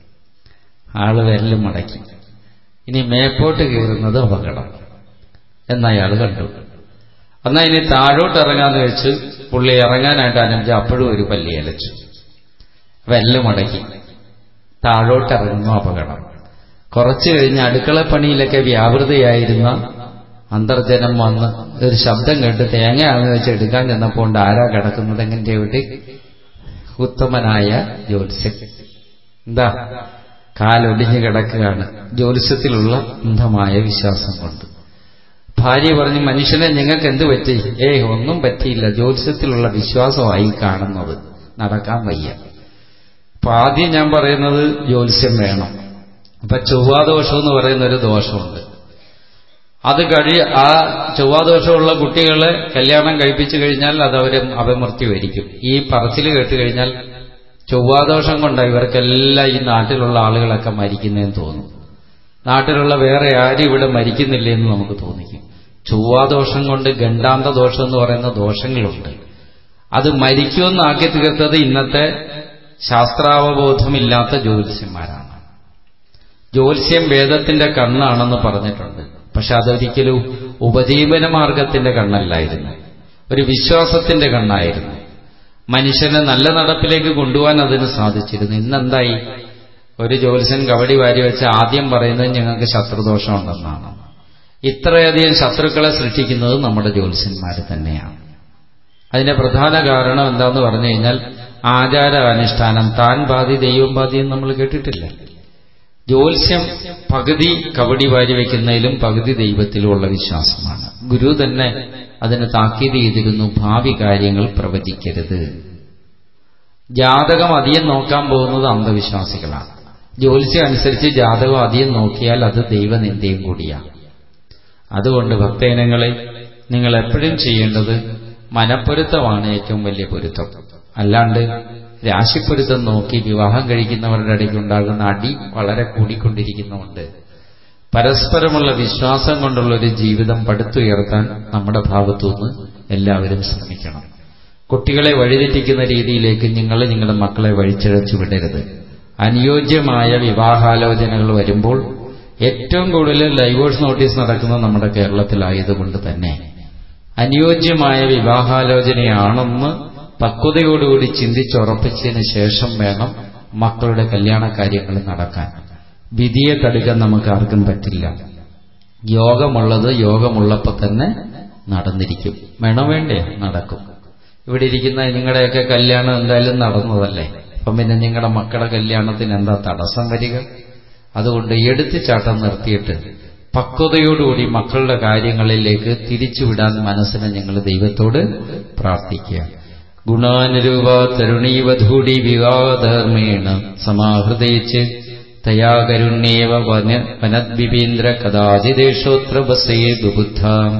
ആള് വിരലും മടക്കി ഇനി മേപ്പോട്ട് കയറുന്നത് അപകടം എന്നയാൾ കണ്ടു എന്നാ ഇനി താഴോട്ട് ഇറങ്ങാന്ന് വെച്ച് പുള്ളി ഇറങ്ങാനായിട്ട് അനുഭവിച്ച അപ്പോഴും ഒരു പല്ലി അലച്ചു വെല്ല് മടക്കി താഴോട്ട് ഇറങ്ങുന്നു അപകടം കുറച്ചു കഴിഞ്ഞ് അടുക്കള പണിയിലൊക്കെ വ്യാപൃതയായിരുന്ന അന്തർജനം വന്ന് ഒരു ശബ്ദം കേട്ട് തേങ്ങയാണെന്ന് വെച്ച് എടുക്കാൻ ചെന്നപ്പോൾ ആരാ കിടക്കുന്നത് എങ്ങനെ വിട്ട് ഉത്തമനായ ജ്യോത്സ്യൻ എന്താ കാലൊടിഞ്ഞു കിടക്കുകയാണ് ജ്യോത്സ്യത്തിലുള്ള അന്ധമായ വിശ്വാസം കൊണ്ട് ഭാര്യ പറഞ്ഞു മനുഷ്യനെ നിങ്ങൾക്ക് എന്ത് പറ്റി ഏയ് ഒന്നും പറ്റിയില്ല ജ്യോത്സ്യത്തിലുള്ള വിശ്വാസമായി കാണുന്നത് നടക്കാൻ വയ്യ അപ്പൊ ആദ്യം ഞാൻ പറയുന്നത് ജ്യോത്സ്യം വേണം അപ്പൊ ചൊവ്വാദോഷം എന്ന് പറയുന്ന ഒരു ദോഷമുണ്ട് അത് കഴി ആ ചൊവ്വാദോഷമുള്ള കുട്ടികളെ കല്യാണം കഴിപ്പിച്ചു കഴിഞ്ഞാൽ അത് അവർ അപമൃത്യു വരിക്കും ഈ പറച്ചിൽ കേട്ട് കഴിഞ്ഞാൽ ചൊവ്വാദോഷം കൊണ്ട് ഇവർക്കെല്ലാം ഈ നാട്ടിലുള്ള ആളുകളൊക്കെ മരിക്കുന്നതെന്ന് തോന്നും നാട്ടിലുള്ള വേറെ ആരും ഇവിടെ മരിക്കുന്നില്ല എന്ന് നമുക്ക് തോന്നിക്കും ചൊവ്വാദോഷം കൊണ്ട് ഗണ്ടാന്ത ദോഷം എന്ന് പറയുന്ന ദോഷങ്ങളുണ്ട് അത് മരിക്കുമെന്നാക്കി തീർത്തത് ഇന്നത്തെ ശാസ്ത്രാവബോധമില്ലാത്ത ജ്യോത്സ്യന്മാരാണ് ജ്യോത്സ്യം വേദത്തിന്റെ കണ്ണാണെന്ന് പറഞ്ഞിട്ടുണ്ട് പക്ഷെ അതൊരിക്കലും ഉപജീവന മാർഗത്തിന്റെ കണ്ണല്ലായിരുന്നു ഒരു വിശ്വാസത്തിന്റെ കണ്ണായിരുന്നു മനുഷ്യനെ നല്ല നടപ്പിലേക്ക് കൊണ്ടുപോകാൻ അതിന് സാധിച്ചിരുന്നു ഇന്നെന്തായി ഒരു ജ്യോത്സ്യൻ കബഡി വാരി വെച്ച് ആദ്യം പറയുന്നത് ഞങ്ങൾക്ക് ശത്രുദോഷമുണ്ടെന്നാണ് ഇത്രയധികം ശത്രുക്കളെ സൃഷ്ടിക്കുന്നത് നമ്മുടെ ജ്യോത്സ്യന്മാർ തന്നെയാണ് അതിന്റെ പ്രധാന കാരണം എന്താന്ന് പറഞ്ഞു കഴിഞ്ഞാൽ ആചാര അനുഷ്ഠാനം താൻ ബാധി ദൈവം ബാധി എന്ന് നമ്മൾ കേട്ടിട്ടില്ല ജ്യോത്സ്യം പകുതി കബഡി വാരി വയ്ക്കുന്നതിലും പകുതി ദൈവത്തിലുമുള്ള വിശ്വാസമാണ് ഗുരു തന്നെ അതിന് താക്കീത് ചെയ്തിരുന്നു ഭാവി കാര്യങ്ങൾ പ്രവചിക്കരുത് ജാതകം അധികം നോക്കാൻ പോകുന്നത് അന്ധവിശ്വാസികളാണ് ജ്യോത്സ്യം അനുസരിച്ച് ജാതകം അധികം നോക്കിയാൽ അത് ദൈവനിന്ദയും കൂടിയാണ് അതുകൊണ്ട് ഭക്തജനങ്ങളെ നിങ്ങൾ എപ്പോഴും ചെയ്യേണ്ടത് മനപ്പൊരുത്തമാണ് ഏറ്റവും വലിയ പൊരുത്തം അല്ലാണ്ട് രാശിപ്പൊരുത്തം നോക്കി വിവാഹം കഴിക്കുന്നവരുടെ ഇടയ്ക്ക് ഉണ്ടാകുന്ന അടി വളരെ കൂടിക്കൊണ്ടിരിക്കുന്നുണ്ട് പരസ്പരമുള്ള വിശ്വാസം കൊണ്ടുള്ള ഒരു ജീവിതം പടുത്തുയർത്താൻ നമ്മുടെ ഭാഗത്തുനിന്ന് എല്ലാവരും ശ്രമിക്കണം കുട്ടികളെ വഴിതെറ്റിക്കുന്ന രീതിയിലേക്ക് നിങ്ങൾ നിങ്ങളുടെ മക്കളെ വഴിച്ചിഴച്ചു വിടരുത് അനുയോജ്യമായ വിവാഹാലോചനകൾ വരുമ്പോൾ ഏറ്റവും കൂടുതൽ ഡൈവോഴ്സ് നോട്ടീസ് നടക്കുന്നത് നമ്മുടെ കേരളത്തിലായതുകൊണ്ട് തന്നെ അനുയോജ്യമായ വിവാഹാലോചനയാണെന്ന് പക്വതയോടുകൂടി ചിന്തിച്ചുറപ്പിച്ചതിന് ശേഷം വേണം മക്കളുടെ കല്യാണ കാര്യങ്ങൾ നടക്കാൻ വിധിയെ തടുക്കാൻ നമുക്ക് ആർക്കും പറ്റില്ല യോഗമുള്ളത് യോഗമുള്ളപ്പോൾ തന്നെ നടന്നിരിക്കും വേണോ വേണ്ടേ നടക്കും ഇവിടെ ഇരിക്കുന്ന നിങ്ങളുടെയൊക്കെ കല്യാണം എന്തായാലും നടന്നതല്ലേ അപ്പം പിന്നെ നിങ്ങളുടെ മക്കളുടെ കല്യാണത്തിന് എന്താ തടസ്സം വരിക അതുകൊണ്ട് എടുത്തുചാട്ടം നിർത്തിയിട്ട് പക്വതയോടുകൂടി മക്കളുടെ കാര്യങ്ങളിലേക്ക് തിരിച്ചുവിടാൻ മനസ്സിനെ ഞങ്ങൾ ദൈവത്തോട് പ്രാർത്ഥിക്കുക ഗുണാനുരൂപ തരുണീവധൂടി വിവാഹധർമ്മേണ സമാഹൃതേച്ച് തയാകരുണ്യേവ വന വനദ്വിപീന്ദ്ര കഥാചിദേശോത്ര ബസേ ബുബുദ്ധ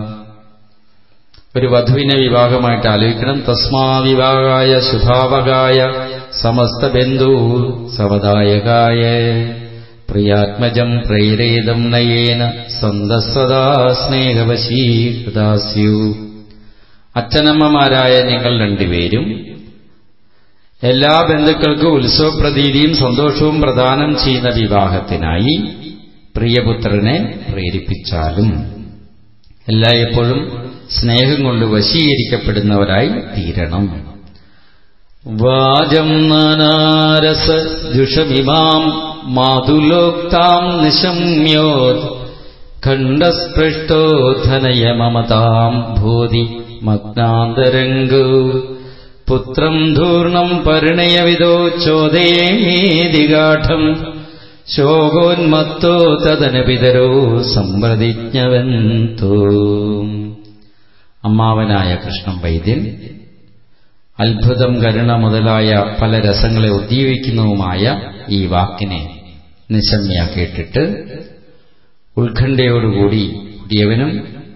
ഒരു വധുവിനെ വിവാഹമായിട്ട് ആലോചിക്കണം തസ്മാ വിവാഹായ ശുഭാവകായ സമസ്ത ബന്ധു സമദായകായ പ്രിയാത്മജം പ്രൈരേതം നയേന സന്തസദാ സ്നേഹവശീകൃതാസ്യു അച്ഛനമ്മമാരായ നിങ്ങൾ രണ്ടുപേരും എല്ലാ ബന്ധുക്കൾക്കും ഉത്സവപ്രതീതിയും സന്തോഷവും പ്രദാനം ചെയ്യുന്ന വിവാഹത്തിനായി പ്രിയപുത്രനെ പ്രേരിപ്പിച്ചാലും എല്ലായ്പ്പോഴും സ്നേഹം കൊണ്ട് വശീകരിക്കപ്പെടുന്നവരായി തീരണം വാചം നാനാരസ ദുഷമിമാം മാതുലോക്താം നിശമ്യോത് ഖണ്ഡസ്പൃഷ്ടോധനയ മമതാം ഭൂതി മഗ്നാന്തരംഗു പുത്രം ധൂർണം പരിണയവിദോ ചോദയേതിഗാഠം ശോകോന്മത്തോ തദനപിതരോ സമ്പ്രതിജ്ഞവന്തോ അമ്മാവനായ കൃഷ്ണൻ വൈദ്യൻ അത്ഭുതം കരുണ മുതലായ പല രസങ്ങളെ ഉദ്ദീപിക്കുന്നതുമായ ഈ വാക്കിനെ നിശമ്യ കേട്ടിട്ട് ഉത്കണ്ഠയോടുകൂടി കുടിയവനും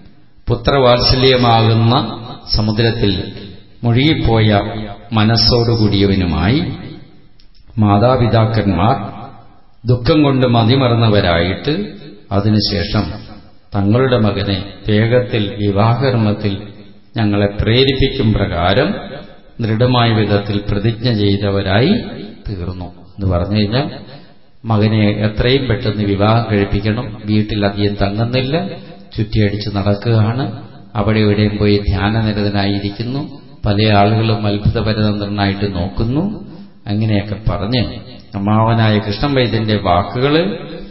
പുത്രവാത്സല്യമാകുന്ന സമുദ്രത്തിൽ മുഴുകിപ്പോയ മനസ്സോടുകൂടിയവനുമായി മാതാപിതാക്കന്മാർ ദുഃഖം കൊണ്ട് മതിമറന്നവരായിട്ട് അതിനുശേഷം തങ്ങളുടെ മകനെ വേഗത്തിൽ വിവാഹകർമ്മത്തിൽ ഞങ്ങളെ പ്രേരിപ്പിക്കും പ്രകാരം ദൃഢമായ വിധത്തിൽ പ്രതിജ്ഞ ചെയ്തവരായി തീർന്നു എന്ന് പറഞ്ഞു കഴിഞ്ഞാൽ മകനെ എത്രയും പെട്ടെന്ന് വിവാഹം കഴിപ്പിക്കണം വീട്ടിൽ അധികം തങ്ങുന്നില്ല ചുറ്റിയടിച്ച് നടക്കുകയാണ് അവിടെ ഇവിടെയും പോയി ധ്യാനനിരതനായിരിക്കുന്നു പല ആളുകളും അത്ഭുതപരതന്ത്രനായിട്ട് നോക്കുന്നു അങ്ങനെയൊക്കെ പറഞ്ഞ് അമ്മാവനായ കൃഷ്ണൻ വൈദ്യന്റെ വാക്കുകള്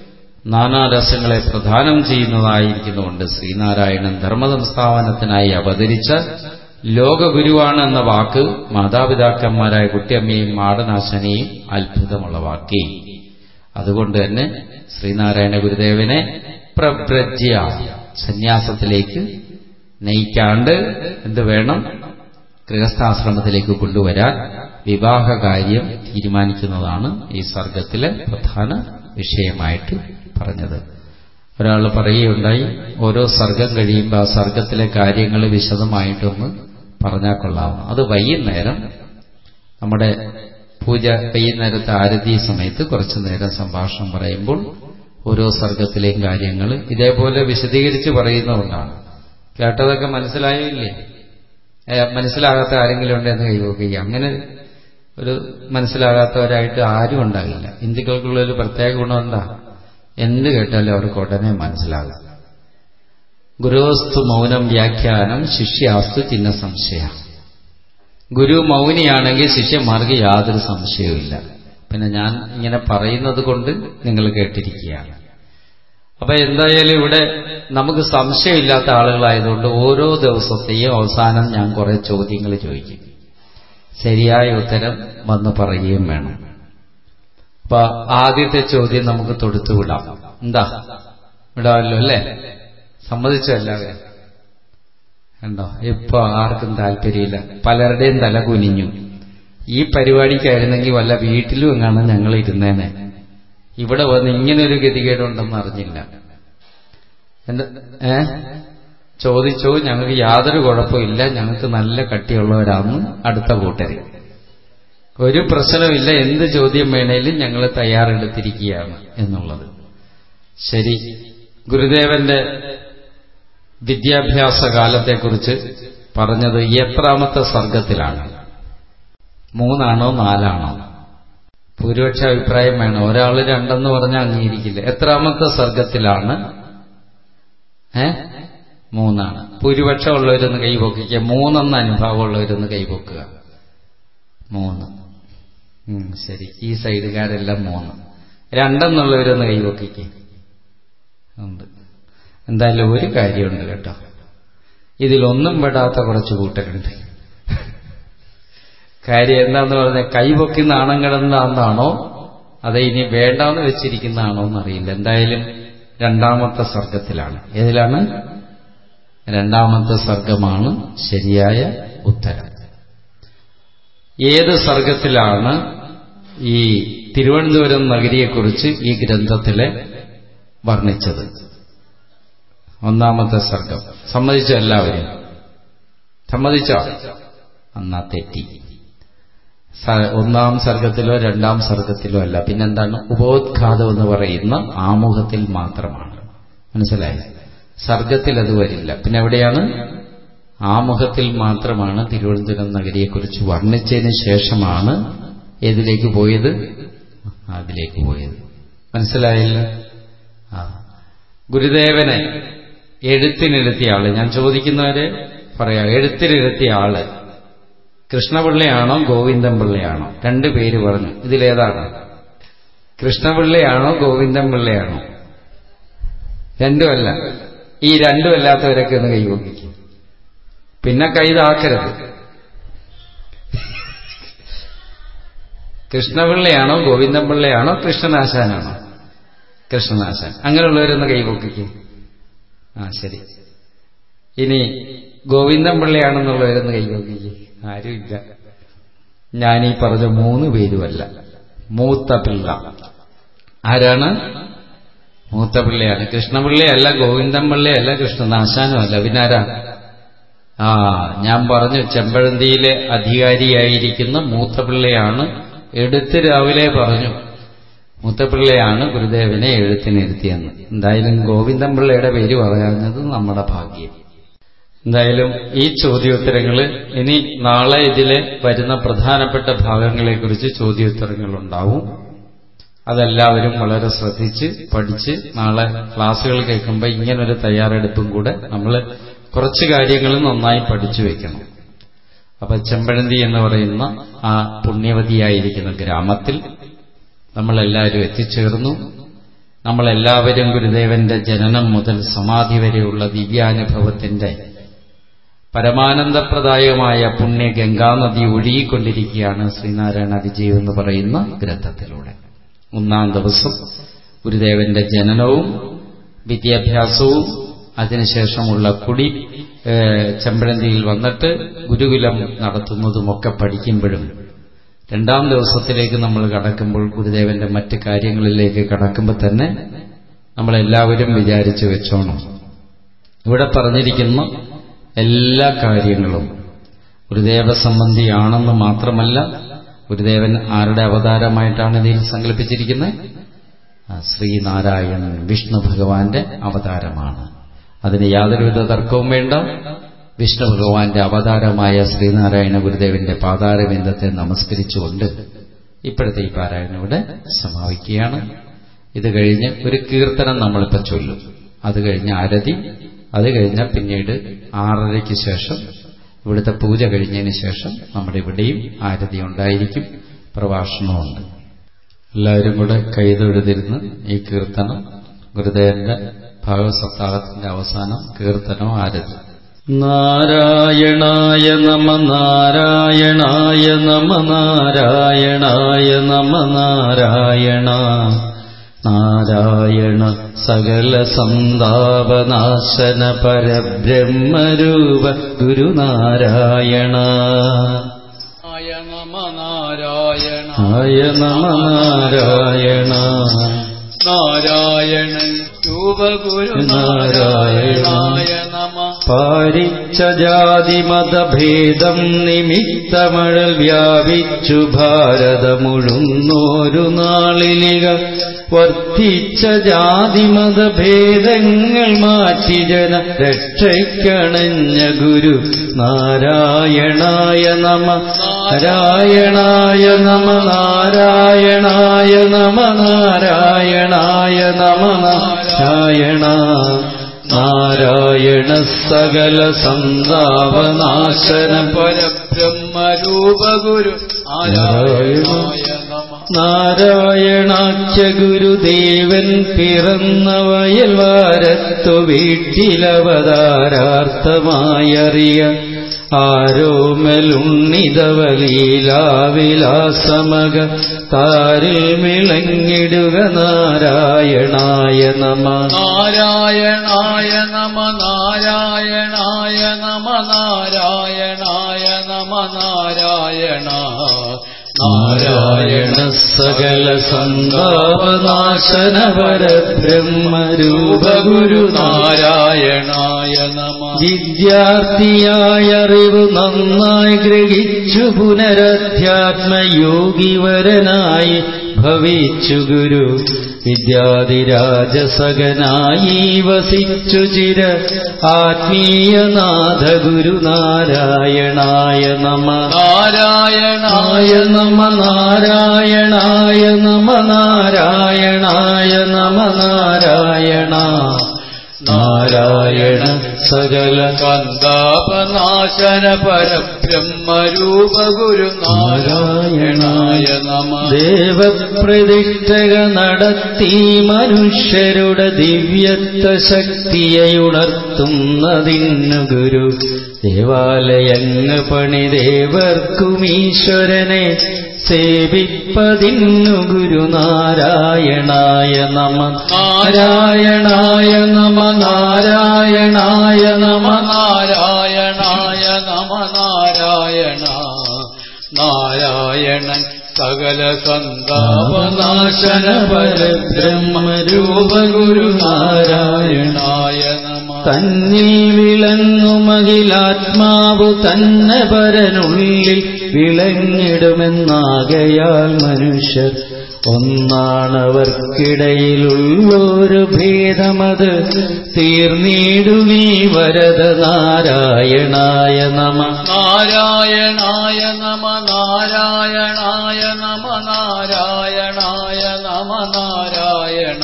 നാനാരസങ്ങളെ പ്രധാനം ചെയ്യുന്നതായിരിക്കുന്നുകൊണ്ട് ശ്രീനാരായണൻ ധർമ്മസംസ്ഥാപനത്തിനായി അവതരിച്ച ലോകഗുരുവാണ് എന്ന വാക്ക് മാതാപിതാക്കന്മാരായ കുട്ടിയമ്മയും മാടനാശനെയും അത്ഭുതമുള്ളവാക്കി അതുകൊണ്ട് തന്നെ ശ്രീനാരായണ ഗുരുദേവനെ പ്രഭ്രജ്യ സന്യാസത്തിലേക്ക് നയിക്കാണ്ട് എന്ത് വേണം ഗൃഹസ്ഥാശ്രമത്തിലേക്ക് കൊണ്ടുവരാൻ വിവാഹകാര്യം തീരുമാനിക്കുന്നതാണ് ഈ സർഗത്തിലെ പ്രധാന വിഷയമായിട്ട് പറഞ്ഞത് ഒരാൾ പറയുകയുണ്ടായി ഓരോ സർഗം കഴിയുമ്പോൾ ആ സർഗത്തിലെ കാര്യങ്ങൾ വിശദമായിട്ടൊന്ന് പറഞ്ഞാൽ കൊള്ളാവുന്നു അത് വൈകുന്നേരം നമ്മുടെ പൂജ വൈകുന്നേരത്തെ ആരതി സമയത്ത് കുറച്ചു നേരം സംഭാഷണം പറയുമ്പോൾ ഓരോ സർഗത്തിലെയും കാര്യങ്ങൾ ഇതേപോലെ വിശദീകരിച്ച് പറയുന്നതുകൊണ്ടാണ് കേട്ടതൊക്കെ മനസ്സിലായോ ഇല്ലേ മനസ്സിലാകാത്ത ആരെങ്കിലും ഉണ്ടെന്ന് കൈവക്കുക അങ്ങനെ ഒരു മനസ്സിലാകാത്തവരായിട്ട് ആരും ഉണ്ടാകില്ല ഹിന്ദുക്കൾക്കുള്ള ഒരു പ്രത്യേക ഗുണം എന്താ എന്ത് കേട്ടാലും അവർക്ക് ഉടനെ മനസ്സിലാകും ഗുരുവസ്തു മൗനം വ്യാഖ്യാനം ശിഷ്യാസ്തു ചിഹ്ന സംശയ ഗുരു മൗനിയാണെങ്കിൽ ശിഷ്യന്മാർക്ക് യാതൊരു സംശയവുമില്ല പിന്നെ ഞാൻ ഇങ്ങനെ പറയുന്നത് കൊണ്ട് നിങ്ങൾ കേട്ടിരിക്കുകയാണ് അപ്പൊ എന്തായാലും ഇവിടെ നമുക്ക് സംശയമില്ലാത്ത ആളുകളായതുകൊണ്ട് ഓരോ ദിവസത്തെയും അവസാനം ഞാൻ കുറെ ചോദ്യങ്ങൾ ചോദിക്കും ശരിയായ ഉത്തരം വന്ന് പറയുകയും വേണം അപ്പൊ ആദ്യത്തെ ചോദ്യം നമുക്ക് തൊടുത്തുവിടാം എന്താ വിടാമല്ലോ അല്ലേ സമ്മതിച്ചോ എല്ലാവരും കണ്ടോ ഇപ്പൊ ആർക്കും താല്പര്യമില്ല പലരുടെയും തല കുനിഞ്ഞു ഈ പരിപാടിക്കായിരുന്നെങ്കിൽ വല്ല വീട്ടിലും എങ്ങാണ് ഞങ്ങൾ ഇരുന്നേനെ ഇവിടെ വന്ന് ഇങ്ങനൊരു ഗതികേടുണ്ടെന്ന് അറിഞ്ഞില്ല എന്താ ഏ ചോദിച്ചോ ഞങ്ങൾക്ക് യാതൊരു കുഴപ്പമില്ല ഞങ്ങൾക്ക് നല്ല കട്ടിയുള്ളവരാന്ന് അടുത്ത കൂട്ടര് ഒരു പ്രശ്നമില്ല എന്ത് ചോദ്യം വേണേലും ഞങ്ങൾ തയ്യാറെടുത്തിരിക്കുകയാണ് എന്നുള്ളത് ശരി ഗുരുദേവന്റെ വിദ്യാഭ്യാസ കാലത്തെക്കുറിച്ച് പറഞ്ഞത് എത്രാമത്തെ സർഗത്തിലാണ് മൂന്നാണോ നാലാണോ ഭൂരിപക്ഷ അഭിപ്രായം വേണം ഒരാൾ രണ്ടെന്ന് പറഞ്ഞാൽ അംഗീകരിക്കില്ല എത്രാമത്തെ സർഗത്തിലാണ് ഏ മൂന്നാണ് ഭൂരിപക്ഷം ഉള്ളവരൊന്ന് കൈപൊക്കിക്കുക മൂന്നെന്ന് അനുഭവമുള്ളവരൊന്ന് കൈപൊക്കുക മൂന്ന് ശരി ഈ സൈഡുകാരെല്ലാം മൂന്ന് രണ്ടെന്നുള്ളവരൊന്ന് കൈപൊക്കിക്കുക ഉണ്ട് എന്തായാലും ഒരു കാര്യമുണ്ട് കേട്ടോ ഇതിലൊന്നും പെടാത്ത കുറച്ച് കൂട്ടരുണ്ട് കാര്യം എന്താന്ന് പറഞ്ഞാൽ കൈപൊക്കി നാണം കിടന്നാണെന്നാണോ അത് ഇനി വേണ്ടാന്ന് വെച്ചിരിക്കുന്നതാണോ എന്നറിയില്ല എന്തായാലും രണ്ടാമത്തെ സർഗത്തിലാണ് ഏതിലാണ് രണ്ടാമത്തെ സർഗമാണ് ശരിയായ ഉത്തരം ഏത് സർഗത്തിലാണ് ഈ തിരുവനന്തപുരം നഗരിയെക്കുറിച്ച് ഈ ഗ്രന്ഥത്തിലെ വർണ്ണിച്ചത് ഒന്നാമത്തെ സർഗം സമ്മതിച്ചോ എല്ലാവരും സമ്മതിച്ചോ എന്നാ തെറ്റി ഒന്നാം സർഗത്തിലോ രണ്ടാം സർഗത്തിലോ അല്ല പിന്നെന്താണ് ഉപോദ്ഘാതം എന്ന് പറയുന്ന ആമുഖത്തിൽ മാത്രമാണ് മനസ്സിലായി സർഗത്തിൽ അത് വരില്ല പിന്നെ എവിടെയാണ് ആമുഖത്തിൽ മാത്രമാണ് തിരുവനന്തപുരം നഗരിയെക്കുറിച്ച് വർണ്ണിച്ചതിന് ശേഷമാണ് ഏതിലേക്ക് പോയത് അതിലേക്ക് പോയത് മനസ്സിലായില്ല ആ ഗുരുദേവനെ എഴുത്തിനിരുത്തിയ ആള് ഞാൻ ചോദിക്കുന്നവരെ പറയാം എഴുത്തിനിരുത്തിയ ആള് കൃഷ്ണപിള്ളയാണോ ഗോവിന്ദൻ പിള്ളയാണോ രണ്ടു പേര് പറഞ്ഞു ഇതിലേതാണ് കൃഷ്ണപിള്ളയാണോ ഗോവിന്ദൻ പിള്ളയാണോ രണ്ടുമല്ല ഈ രണ്ടും അല്ലാത്തവരൊക്കെ ഒന്ന് കൈവക്കിക്കും പിന്നെ കൈതാക്കരുത് കൃഷ്ണപിള്ളയാണോ ഗോവിന്ദപിള്ളയാണോ കൃഷ്ണനാശാനാണോ കൃഷ്ണനാശാൻ അങ്ങനെയുള്ളവരൊന്ന് കൈപൊക്കിക്കും ആ ശരി ഇനി ഗോവിന്ദപിള്ളയാണെന്നുള്ളവരൊന്ന് കൈപൊക്കിക്കും ആരുമില്ല ഞാനീ പറഞ്ഞ മൂന്ന് പേരുമല്ല മൂത്ത പിള്ള ആരാണ് മൂത്ത പിള്ളയാണ് കൃഷ്ണപിള്ളയല്ല ഗോവിന്ദൻപിള്ളയല്ല കൃഷ്ണനാശാനും അല്ല പിന്നെ ആരാ ആ ഞാൻ പറഞ്ഞു ചെമ്പഴന്തിയിലെ അധികാരിയായിരിക്കുന്ന മൂത്തപിള്ളയാണ് എടുത്ത് രാവിലെ പറഞ്ഞു മൂത്തപിള്ളയാണ് ഗുരുദേവനെ എഴുത്തിനിരുത്തിയെന്ന് എന്തായാലും ഗോവിന്ദൻപിള്ളയുടെ പേര് പറയാഞ്ഞത് നമ്മുടെ ഭാഗ്യം എന്തായാലും ഈ ചോദ്യോത്തരങ്ങൾ ഇനി നാളെ ഇതിലെ വരുന്ന പ്രധാനപ്പെട്ട ഭാഗങ്ങളെക്കുറിച്ച് ചോദ്യോത്തരങ്ങൾ ഉണ്ടാവും അതെല്ലാവരും വളരെ ശ്രദ്ധിച്ച് പഠിച്ച് നാളെ ക്ലാസ്സുകൾ കേൾക്കുമ്പോൾ ഇങ്ങനൊരു തയ്യാറെടുപ്പും കൂടെ നമ്മൾ കുറച്ച് കാര്യങ്ങൾ നന്നായി പഠിച്ചു വെക്കണം അപ്പൊ ചെമ്പഴന്തി എന്ന് പറയുന്ന ആ പുണ്യവതിയായിരിക്കുന്ന ഗ്രാമത്തിൽ നമ്മളെല്ലാവരും എത്തിച്ചേർന്നു നമ്മളെല്ലാവരും ഗുരുദേവന്റെ ജനനം മുതൽ സമാധി വരെയുള്ള ദിവ്യാനുഭവത്തിന്റെ പരമാനന്ദപ്രദായകമായ പുണ്യ ഗംഗാനദി ഒഴുകിക്കൊണ്ടിരിക്കുകയാണ് ശ്രീനാരായണ വിജയം എന്ന് പറയുന്ന ഗ്രന്ഥത്തിലൂടെ ഒന്നാം ദിവസം ഗുരുദേവന്റെ ജനനവും വിദ്യാഭ്യാസവും അതിനുശേഷമുള്ള കുടി ചെമ്പഴന്തിയിൽ വന്നിട്ട് ഗുരുകുലം നടത്തുന്നതുമൊക്കെ പഠിക്കുമ്പോഴും രണ്ടാം ദിവസത്തിലേക്ക് നമ്മൾ കടക്കുമ്പോൾ ഗുരുദേവന്റെ മറ്റ് കാര്യങ്ങളിലേക്ക് കടക്കുമ്പോൾ തന്നെ നമ്മളെല്ലാവരും വിചാരിച്ചു വെച്ചോണം ഇവിടെ പറഞ്ഞിരിക്കുന്ന എല്ലാ കാര്യങ്ങളും ഗുരുദേവ സംബന്ധിയാണെന്ന് മാത്രമല്ല ഗുരുദേവൻ ആരുടെ അവതാരമായിട്ടാണ് ഇതിൽ സങ്കല്പിച്ചിരിക്കുന്നത് ശ്രീനാരായണൻ വിഷ്ണു ഭഗവാന്റെ അവതാരമാണ് അതിന് യാതൊരുവിധ തർക്കവും വേണ്ട വിഷ്ണു ഭഗവാന്റെ അവതാരമായ ശ്രീനാരായണ ഗുരുദേവന്റെ പാതാരബിന്ദത്തെ നമസ്കരിച്ചുകൊണ്ട് ഇപ്പോഴത്തെ ഈ പാരായണം ഇവിടെ സമാപിക്കുകയാണ് ഇത് കഴിഞ്ഞ് ഒരു കീർത്തനം നമ്മളിപ്പോൾ ചൊല്ലും അത് കഴിഞ്ഞ് ആരതി അത് കഴിഞ്ഞ പിന്നീട് ആറരയ്ക്ക് ശേഷം ഇവിടുത്തെ പൂജ കഴിഞ്ഞതിന് ശേഷം നമ്മുടെ ഇവിടെയും ആരതി ഉണ്ടായിരിക്കും പ്രഭാഷണമുണ്ട് എല്ലാവരും കൂടെ കൈതൊഴുതിരുന്ന് ഈ കീർത്തനം ഗുരുദേവന്റെ ഭാഗവസപ്താഹത്തിന്റെ അവസാനം കീർത്തനം ആരതി നാരായണായ നമ നാരായണായ നമ നാരായണായ നമ നാരായണ നാരായണ സകല സന്താപനാശന പരബ്രഹ്മരൂപ ഗുരുനാരായണ ആയ നമ നാരായണ ആയ നമ നാരായണ നാരായണൻ രൂപഗുരു നാരായണായ നമ പാരിച്ച ജാതിമതഭേദം നിമിത്തമഴൽ വ്യാപിച്ചു ഭാരതമുഴുന്നോരു നാളിലിക വർദ്ധിച്ച ജാതിമതഭേദങ്ങൾ മാറ്റി ജന രക്ഷയ്ക്കണഞ്ഞ ഗുരു നാരായണായ നമ നാരായണായ നമ നാരായണായ നമ നാരായണായ നമ നാരായണ നാരായണ സകല സന്താപനാശന പരബ്രഹ്മരൂപഗുരു നാരായണായ നമ നാരായണാഖ്യ ഗുരുദേവൻ പിറന്ന വയൽവാരത്തു വീട്ടിലവതാരാർത്ഥമായറിയ ആരോമലുണ്ണിതവലീലാവിലാസമക താരിൽ മിളങ്ങിടുക നാരായണായ നമ നാരായണായ നമ നാരായണായ നമ നാരായണായ നമ നാരായണ നാരായണ സകല സന്താപനാശന പരബ്രഹ്മരൂപ ഗുരു നാരായണായ നമ വിദ്യാർത്ഥിയായ അറിവ് നന്നായി ഗ്രഹിച്ചു പുനരധ്യാത്മയോഗിവരനായി ഭവിച്ചു ഗുരു വിദ്യാധിരാജസകനായി വസിച്ചു ചിര ആത്മീയനാഥ ഗുരുനാരായണായ നമ നാരായണായ നായ നമ നാരായണായ നമ നാരായണായ നമ നാരായണ നാരായണ സകല കന്താപനാശന പരബ്രഹ്മരൂപ ഗുരു നാരായണായ നമ ദേവപ്രതിഷ്ഠക നടത്തി മനുഷ്യരുടെ ദിവ്യത്വ ശക്തിയുണർത്തുന്നതിന്നു ഗുരു ദേവാലയങ്ങ് പണിദേവർക്കും ഈശ്വരനെ സേവിപ്പതിന്നു ഗുരുനാരായണായ നമ നാരായണായ നമ നാരായണായ നമ നാരായണായ നമ നാരായണ നാരായണൻ സകല സന്താപനാശന പരബ്രഹ്മരൂപ ഗുരു നാരായണായ നമ തന്നിൽ വിളങ്ങുമകിലാത്മാവു തന്നെ പരനുള്ളിൽ വിളങ്ങിടുമെന്നാകയാൽ മനുഷ്യർ ഒന്നാണവർക്കിടയിലുള്ളൊരു ഭേദമത് തീർന്നിടുവീ വരദ നാരായണായ നമ നാരായണായ നമ നാരായണായ നമ നാരായണായ നമ നാരായണ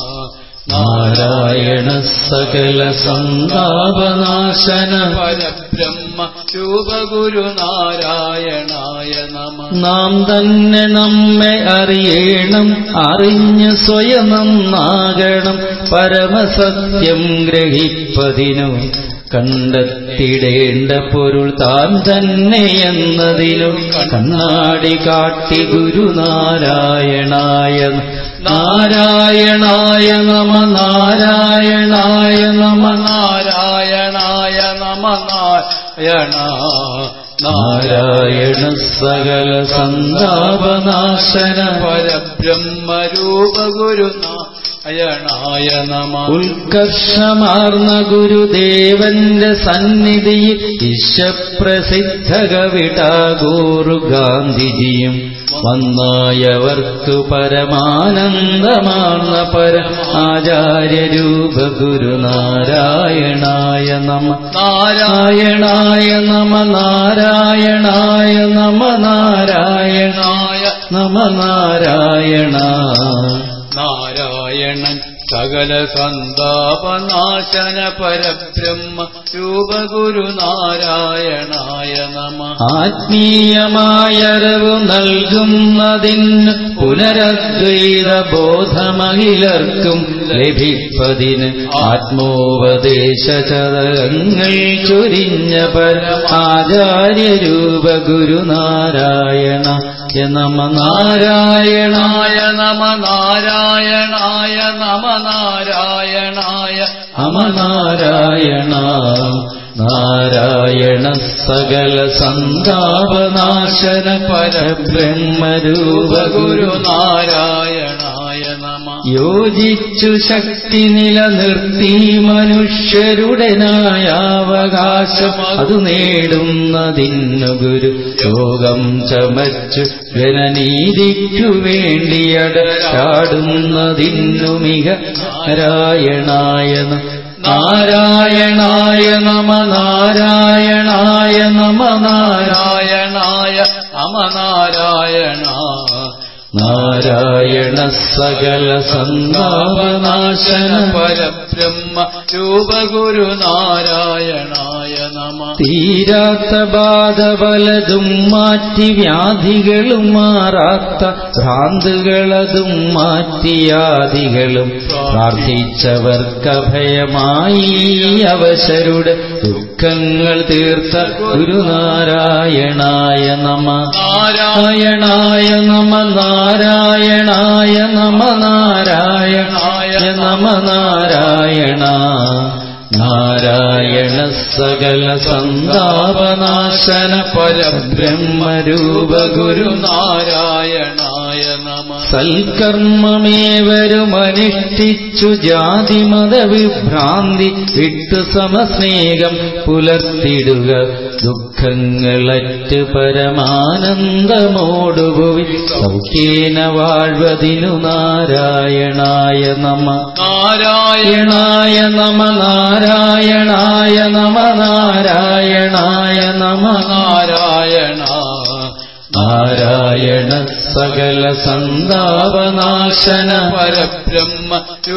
നാരായണ സകല സന്താപനാശന പരബ്രഹ്മ രൂപഗുരു നാരായണായ നമ നാം തന്നെ നമ്മെ അറിയണം അറിഞ്ഞ് സ്വയം നന്നാകണം പരമസത്യം ഗ്രഹിപ്പതിനു കണ്ടെത്തിടേണ്ട പൊരുൾ താൻ തന്നെ എന്നതിനു കണ്ണാടി കാട്ടി ഗുരുനാരായണായ നാരായണായ നമ നാരായണായ നമ നാരായണായ നമ നാരായണ നാരായണ സകല സന്താപനാശന പരബ്രഹ്മരൂപ ഗുരു നാരായണായ നമ ഉത്കർഷമാർന്ന ഗുരുദേവന്റെ സന്നിധിയിൽ വിശ്വപ്രസിദ്ധ കവിടാഗോറു ഗാന്ധിജിയും വന്നായവർക്കു പരമാനന്ദമാർന്ന പര ആചാര്യരൂപ ഗുരുനാരായണായ നമ നാരായണായ നമ നാരായണായ നമ നാരായണായ നമ നാരായണ നാരായണൻ സകല സന്താപനാശന പരബ്രഹ്മ രൂപഗുരു നാരായണായ നമ ആത്മീയമായറിവ് നൽകുന്നതിന് പുനരദ്വൈത ബോധമഹിലർക്കും ലഭിപ്പതിന് ആത്മോപദേശ ചതകങ്ങൾ ചൊരിഞ്ഞ പരമാചാര്യരൂപ ഗുരുനാരായണ നമ നാരായണായ നാരായണായ നമ നാരായണായ നമ നാരായണായ നമ നാരായണ നാരായണ സകല സന്താപനാശന പരബ്രഹ്മരൂപ ഗുരു ഗുരു നാരായണായ നമ യോജിച്ചു ശക്തി നിലനിർത്തി മനുഷ്യരുടെ ന്യായാവകാശം അത് നേടുന്നതിന്നു ഗുരു യോഗം ചമച്ചു ജനനീതിക്കു വേണ്ടിയട ചാടുന്നതിന്നു മിക നാരായണായ ന- നാരായണായ നമ നാരായണായ നമ നാരായണ നാരായണായ നമ നാരായണ നാരായണ സകല സന്താപനാശന പരബ്രഹ്മ രൂപഗുരു നാരായണായ നമ തീരാത്ത ബാധ പലതും മാറ്റി വ്യാധികളും മാറാത്ത ഭ്രാന്തുകളതും മാറ്റിയാദികളും പ്രാർത്ഥിച്ചവർക്കഭയമായി അവശരുടെ ദുഃഖങ്ങൾ തീർത്ത ഗുരുനാരായണായ നമ നാരായണായ നമ നാരായണായ നമ നാരായണായ നമ നാരായണ നാരായണ സകല സന്താപനാശന പരബ്രഹ്മരൂപ ഗുരു നാരായണായ നമ സൽക്കർമ്മമേവരുമനുഷ്ഠിച്ചു ജാതിമത വിഭ്രാന്തി വിട്ടു സമസ്നേഹം പുലർത്തിടുക ദുഃഖങ്ങളറ്റ് പരമാനന്ദമോടുഭുവി സൗഖ്യേന വാഴ്വതിനു നാരായണായ നമ നാരായണായ നമ നാരായണായ നമ നാരായണായ നമ നാരായണ നാരായണ സകല സന്താപനാശന പരബ്രഹ്മ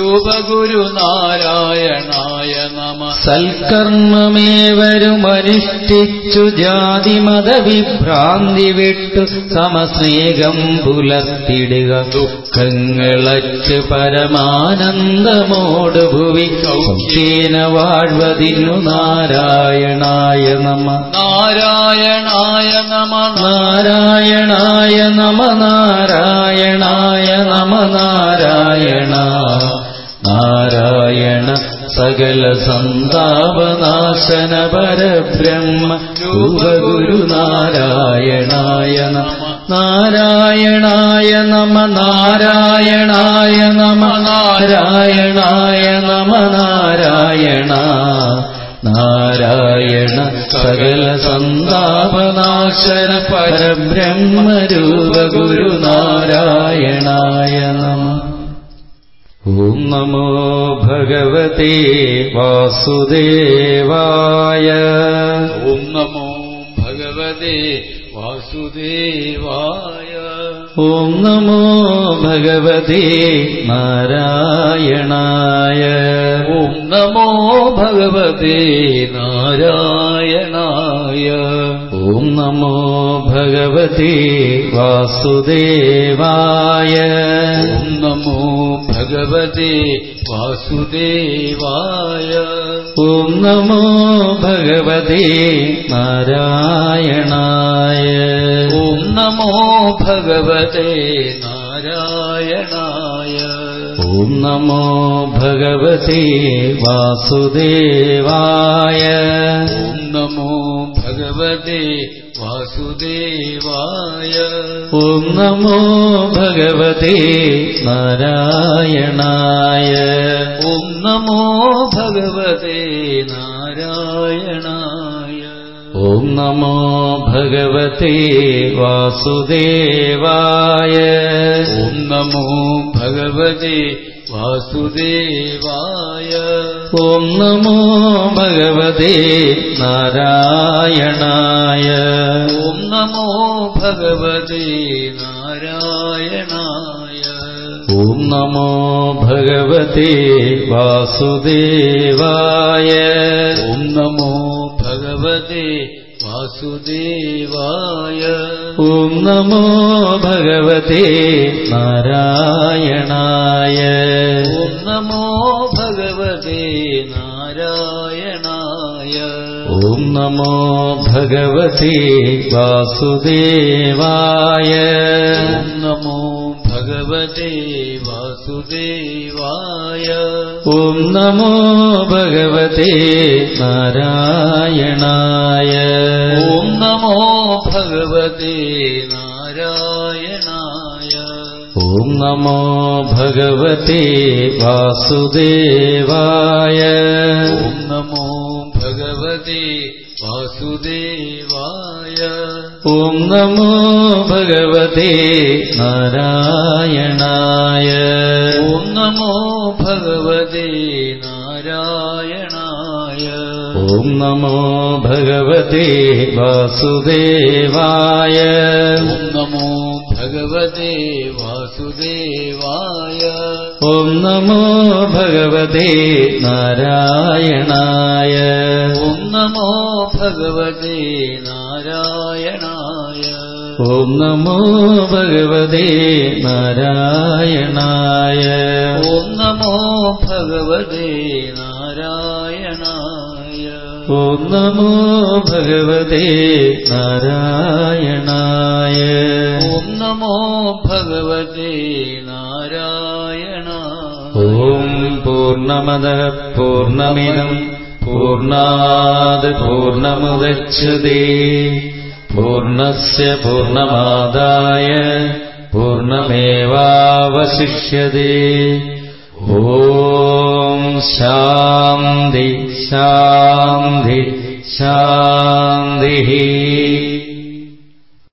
രൂപഗുരുനാരായണായ നമ സൽക്കർമ്മമേവരുമനുഷ്ഠിച്ചു ജാതിമതവിഭ്രാന്തി വിട്ടു സമസ്നേഹം പുലർത്തിടുക ദുഃഖങ്ങളച്ച് പരമാനന്ദമോട് ഭുവി സൗഖ്യേന വാഴ്വതിനു നാരായണായ നമ നാരായണായ നമ നാരായണായ നമ നാരായണായ നമ നാരായണ നാരായണ സകല സന്താപനാശന പരബ്രഹ്മ രൂപഗുരു നാരായണായ നമ നാരായണായ നമ നാരായണായ നമ നാരായണായ നമ നാരായണ നാരായണ സകല സന്താപനാശന പരബ്രഹ്മരൂപഗുരു നാരായണായ നമ ഓം നമോ ഭഗവതേ വാസുദേവായ ഓം നമോ ഭഗവതേ വാസുദേവായ ഓം നമോ ഭഗവതേ നാരായണായ ഓം നമോ ഭഗവതേ നാരായണായ ഓം നമോ ഭഗവതേ വാസുദേവായ ഓം നമോ ഭഗവതേ വാസുദേവായ ഓം നമോ ഭഗവതേ നാരായണായ ഓം നമോ ഭഗവതേ നാരായണായ ഓം നമോ ഭഗവതേ വാസുദേവായ ഓം നമോ ഭഗവതേ വാസുദേവായ ഓം നമോ ഭഗവതേ നാരായണായ ഓം നമോ ഭഗവതേ നാരായണായ ഓം നമോ ഭഗവതേ വാസുദേവായ ഓം നമോ ഭഗവതേ വാസുദേവായ ഓം നമോ ഭഗവതേ നാരായണായ ഓം നമോ ഭഗവതേ നാരായണായ ഓം നമോ ഭഗവതേ വാസുദേവായ ഓം നമോ ഭഗവതേ വാസുദേവായ ഓം നമോ ഭഗവതേ നാരായണായ ഓം നമോ ഭഗവതേ നാരായണായ ഓം നമോ ഭഗവതേ വാസുദേവായ ഓം നമോ ഭഗവതേ വാസുദേവായ ഓം നമോ ഭഗവതേ നാരായണായ ഓം നമോ ഭഗവതേ നാരായണായ ഓം നമോ ഭഗവതേ വാസുദേവായ ഓം നമോ ഭഗവതേ വാസുദേവായ ഓം നമോ ഭഗവതേ നാരായണായ ഓം നമോ ഭഗവതേ നാരായണായ ഓം നമോ ഭഗവതേ വാസുദേവായ ഓം നമോ ഭഗവതേ വാസുദേവായ ഓം നമോ ഭഗവതേ നാരായണായ ഓം നമോ ഭഗവതേ നാരായണായ ഓം നമോ ഭഗവതേ നാരായണായ ഓം നമോ ഭഗവതേ നാരായണായ ഓം നമോ ഭഗവതേ നാരായണായ ഓം നമോ ഭഗവതേ നാരായണ ഓം പൂർണ്ണമദ പൂർണ്ണമിദം പൂർണ്ണാത് പൂർണ്ണമുദച്ഛതേ പൂർണ്ണസ്യ പൂർണ്ണമാദായ പൂർണ്ണമേവാവശിഷ്യതേ ഓം ശാന്തി ശാന്തി ശാന്തി